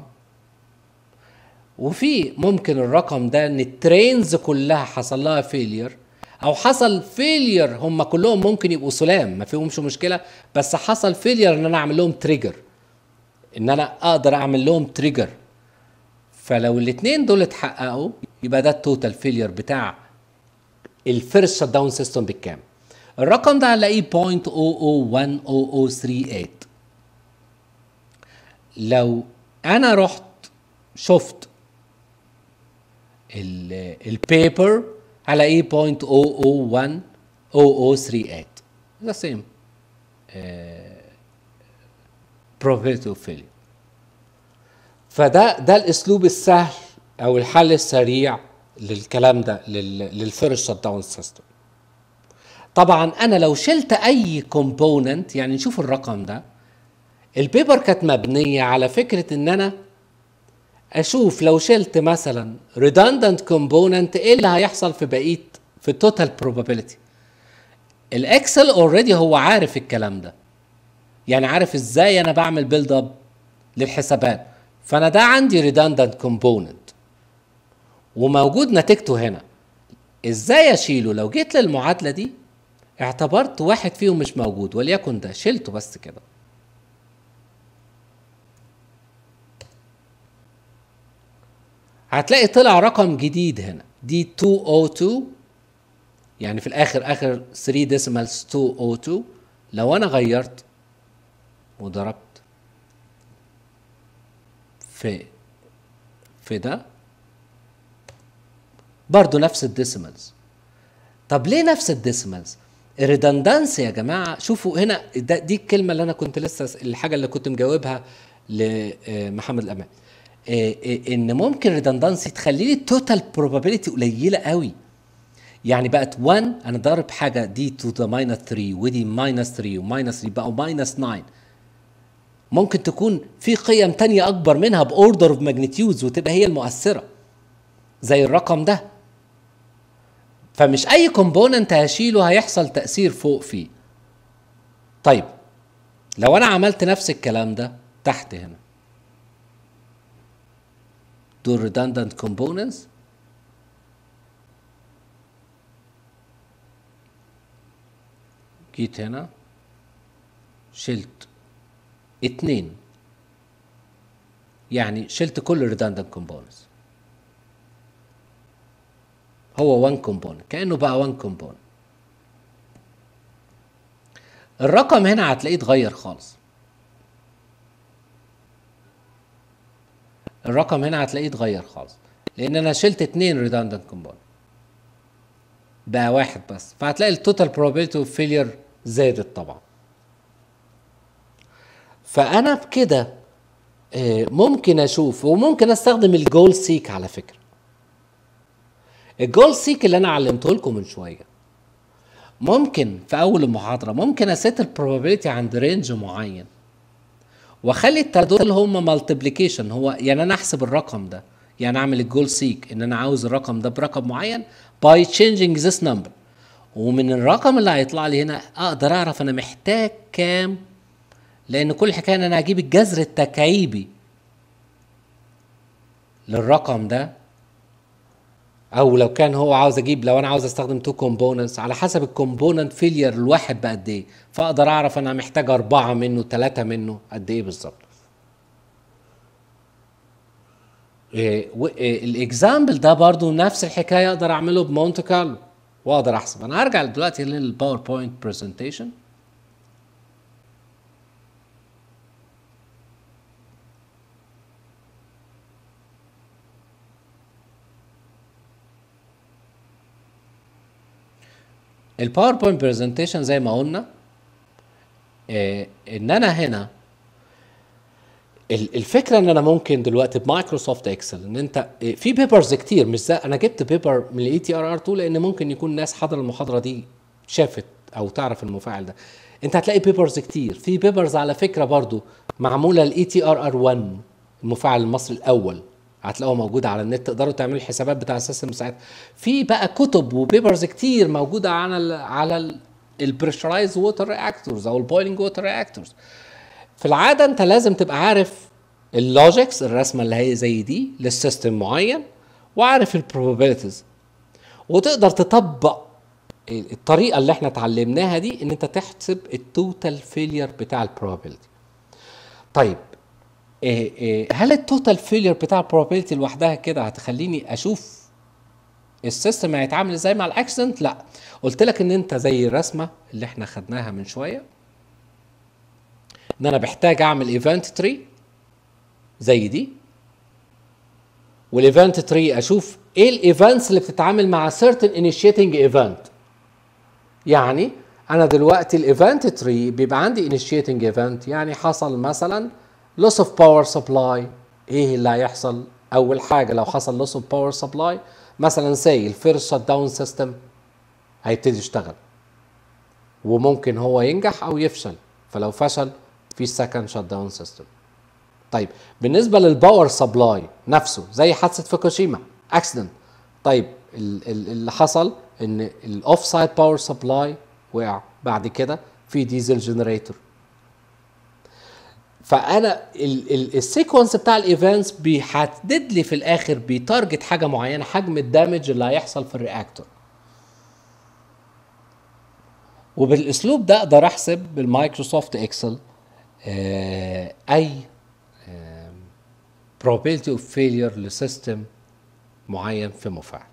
وفي ممكن الرقم ده ان الترينز كلها حصل لها فيلير او حصل فيلير هم كلهم ممكن يبقوا سلام ما فيهمش مشكله بس حصل فيلير ان انا اعمل لهم تريجر ان انا اقدر اعمل لهم تريجر فلو الاثنين دول اتحققوا يبقى ده التوتال فيلير بتاع الفيرست شت داون سيستم بالكامل الرقم ده هنلاقيه 0.001038 لو انا رحت شفت البيبر على ايه 0.001 0038 ذا سيم probability of failure فده ده الاسلوب السهل او الحل السريع للكلام ده للفيرست شت داون سيستم طبعا انا لو شلت اي كومبوننت يعني نشوف الرقم ده البيبر كانت مبنيه على فكره ان انا اشوف لو شلت مثلا redundant component ايه اللي هيحصل في بقيه في التوتال probability الاكسل اوريدي هو عارف الكلام ده يعني عارف ازاي انا بعمل بيلد اب للحسابات فانا ده عندي redundant component وموجود نتيجته هنا ازاي اشيله لو جيت للمعادله دي اعتبرت واحد فيهم مش موجود وليكن ده شلته بس كده هتلاقي طلع رقم جديد هنا دي 202 يعني في الاخر اخر 3 ديسيمالز 202 لو انا غيرت وضربت في في ده برضو نفس الديسيمالز طب ليه نفس الديسيمالز الريدندنسي يا جماعه شوفوا هنا ده دي الكلمه اللي انا كنت لسه الحاجه اللي كنت مجاوبها لمحمد الامان ان ممكن ريدندنسي تخلي لي التوتال بروبابيلتي قليله قوي يعني بقت 1 انا ضارب حاجه دي تو ذا ماينس 3 ودي ماينس 3 وماينس 3 بقوا ماينس 9 ممكن تكون في قيم تانية اكبر منها باوردر اوف ماجنتيودز وتبقى هي المؤثره زي الرقم ده فمش اي كومبوننت هشيله هيحصل تاثير فوق فيه طيب لو انا عملت نفس الكلام ده تحت هنا دول redundant components جيت هنا شلت اتنين يعني شلت كل redundant components هو one component كأنه بقى one component الرقم هنا هتلاقيه اتغير خالص الرقم هنا هتلاقيه اتغير خالص لان انا شلت اتنين ريدندنت كومبوننت بقى واحد بس فهتلاقي التوتال probability اوف فيلير زادت طبعا فانا بكده ممكن اشوف وممكن استخدم الجول سيك على فكره الجول سيك اللي انا علمته لكم من شويه ممكن في اول المحاضره ممكن اسيت البروبابيلتي عند رينج معين واخلي التلاته دول هم مالتيبليكيشن هو يعني انا احسب الرقم ده يعني اعمل الجول سيك ان انا عاوز الرقم ده برقم معين باي تشينجينج ذس نمبر ومن الرقم اللي هيطلع لي هنا اقدر اعرف انا محتاج كام لان كل حكايه ان انا اجيب الجذر التكعيبي للرقم ده او لو كان هو عاوز اجيب لو انا عاوز استخدم تو كومبوننتس على حسب الكومبوننت فيلير الواحد بقد ايه فاقدر اعرف انا محتاج اربعه منه ثلاثه منه قد ايه بالظبط إيه إيه الاكزامبل ده برضو نفس الحكايه اقدر اعمله بمونت كارلو واقدر احسب انا هرجع دلوقتي للباوربوينت برزنتيشن الباوربوينت برزنتيشن زي ما قلنا إيه ان انا هنا الفكره ان انا ممكن دلوقتي بمايكروسوفت اكسل ان انت في بيبرز كتير مش زي انا جبت بيبر من الاي تي ار ار 2 لان ممكن يكون ناس حضر المحاضره دي شافت او تعرف المفاعل ده انت هتلاقي بيبرز كتير في بيبرز على فكره برضو معموله الاي تي ار ار 1 المفاعل المصري الاول هتلاقوها موجوده على النت تقدروا تعملوا الحسابات بتاع السيستم ساعتها في بقى كتب وبيبرز كتير موجوده على ال على البريشرايز ووتر رياكتورز او البويلنج ووتر رياكتورز في العاده انت لازم تبقى عارف اللوجيكس الرسمه اللي هي زي دي للسيستم معين وعارف البروبابيلتيز وتقدر تطبق الطريقه اللي احنا اتعلمناها دي ان انت تحسب التوتال فيلير بتاع البروبابيلتي طيب إيه إيه هل التوتال فيلير بتاع البروبابيلتي لوحدها كده هتخليني اشوف السيستم هيتعامل ازاي مع الاكسنت لا قلت لك ان انت زي الرسمه اللي احنا خدناها من شويه ان انا بحتاج اعمل ايفنت تري زي دي والايفنت تري اشوف ايه الايفنتس اللي بتتعامل مع certain initiating event يعني انا دلوقتي الايفنت تري بيبقى عندي initiating event يعني حصل مثلا loss of power supply ايه اللي هيحصل اول حاجه لو حصل loss of power supply مثلا سي الفيرست شت داون سيستم هيبتدي يشتغل وممكن هو ينجح او يفشل فلو فشل في سكند شت داون سيستم طيب بالنسبه للباور سبلاي نفسه زي حادثه فوكوشيما اكسيدنت طيب ال- ال- اللي حصل ان الاوف سايد باور سبلاي وقع بعد كده في ديزل جنريتور فانا السيكونس بتاع الايفنتس بيحدد لي في الاخر بيتارجت حاجه معينه حجم الدامج اللي هيحصل في الرياكتور وبالاسلوب ده اقدر احسب بالمايكروسوفت اكسل آه، اي آم، probability of failure لسيستم معين في مفاعل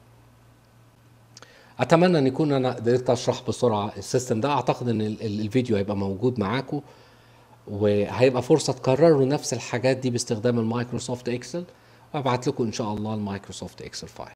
اتمنى ان يكون انا قدرت اشرح بسرعه السيستم ده اعتقد ان ال- ال- الفيديو هيبقى موجود معاكم وهيبقى فرصه تكرروا نفس الحاجات دي باستخدام المايكروسوفت اكسل وابعت لكم ان شاء الله المايكروسوفت اكسل فايل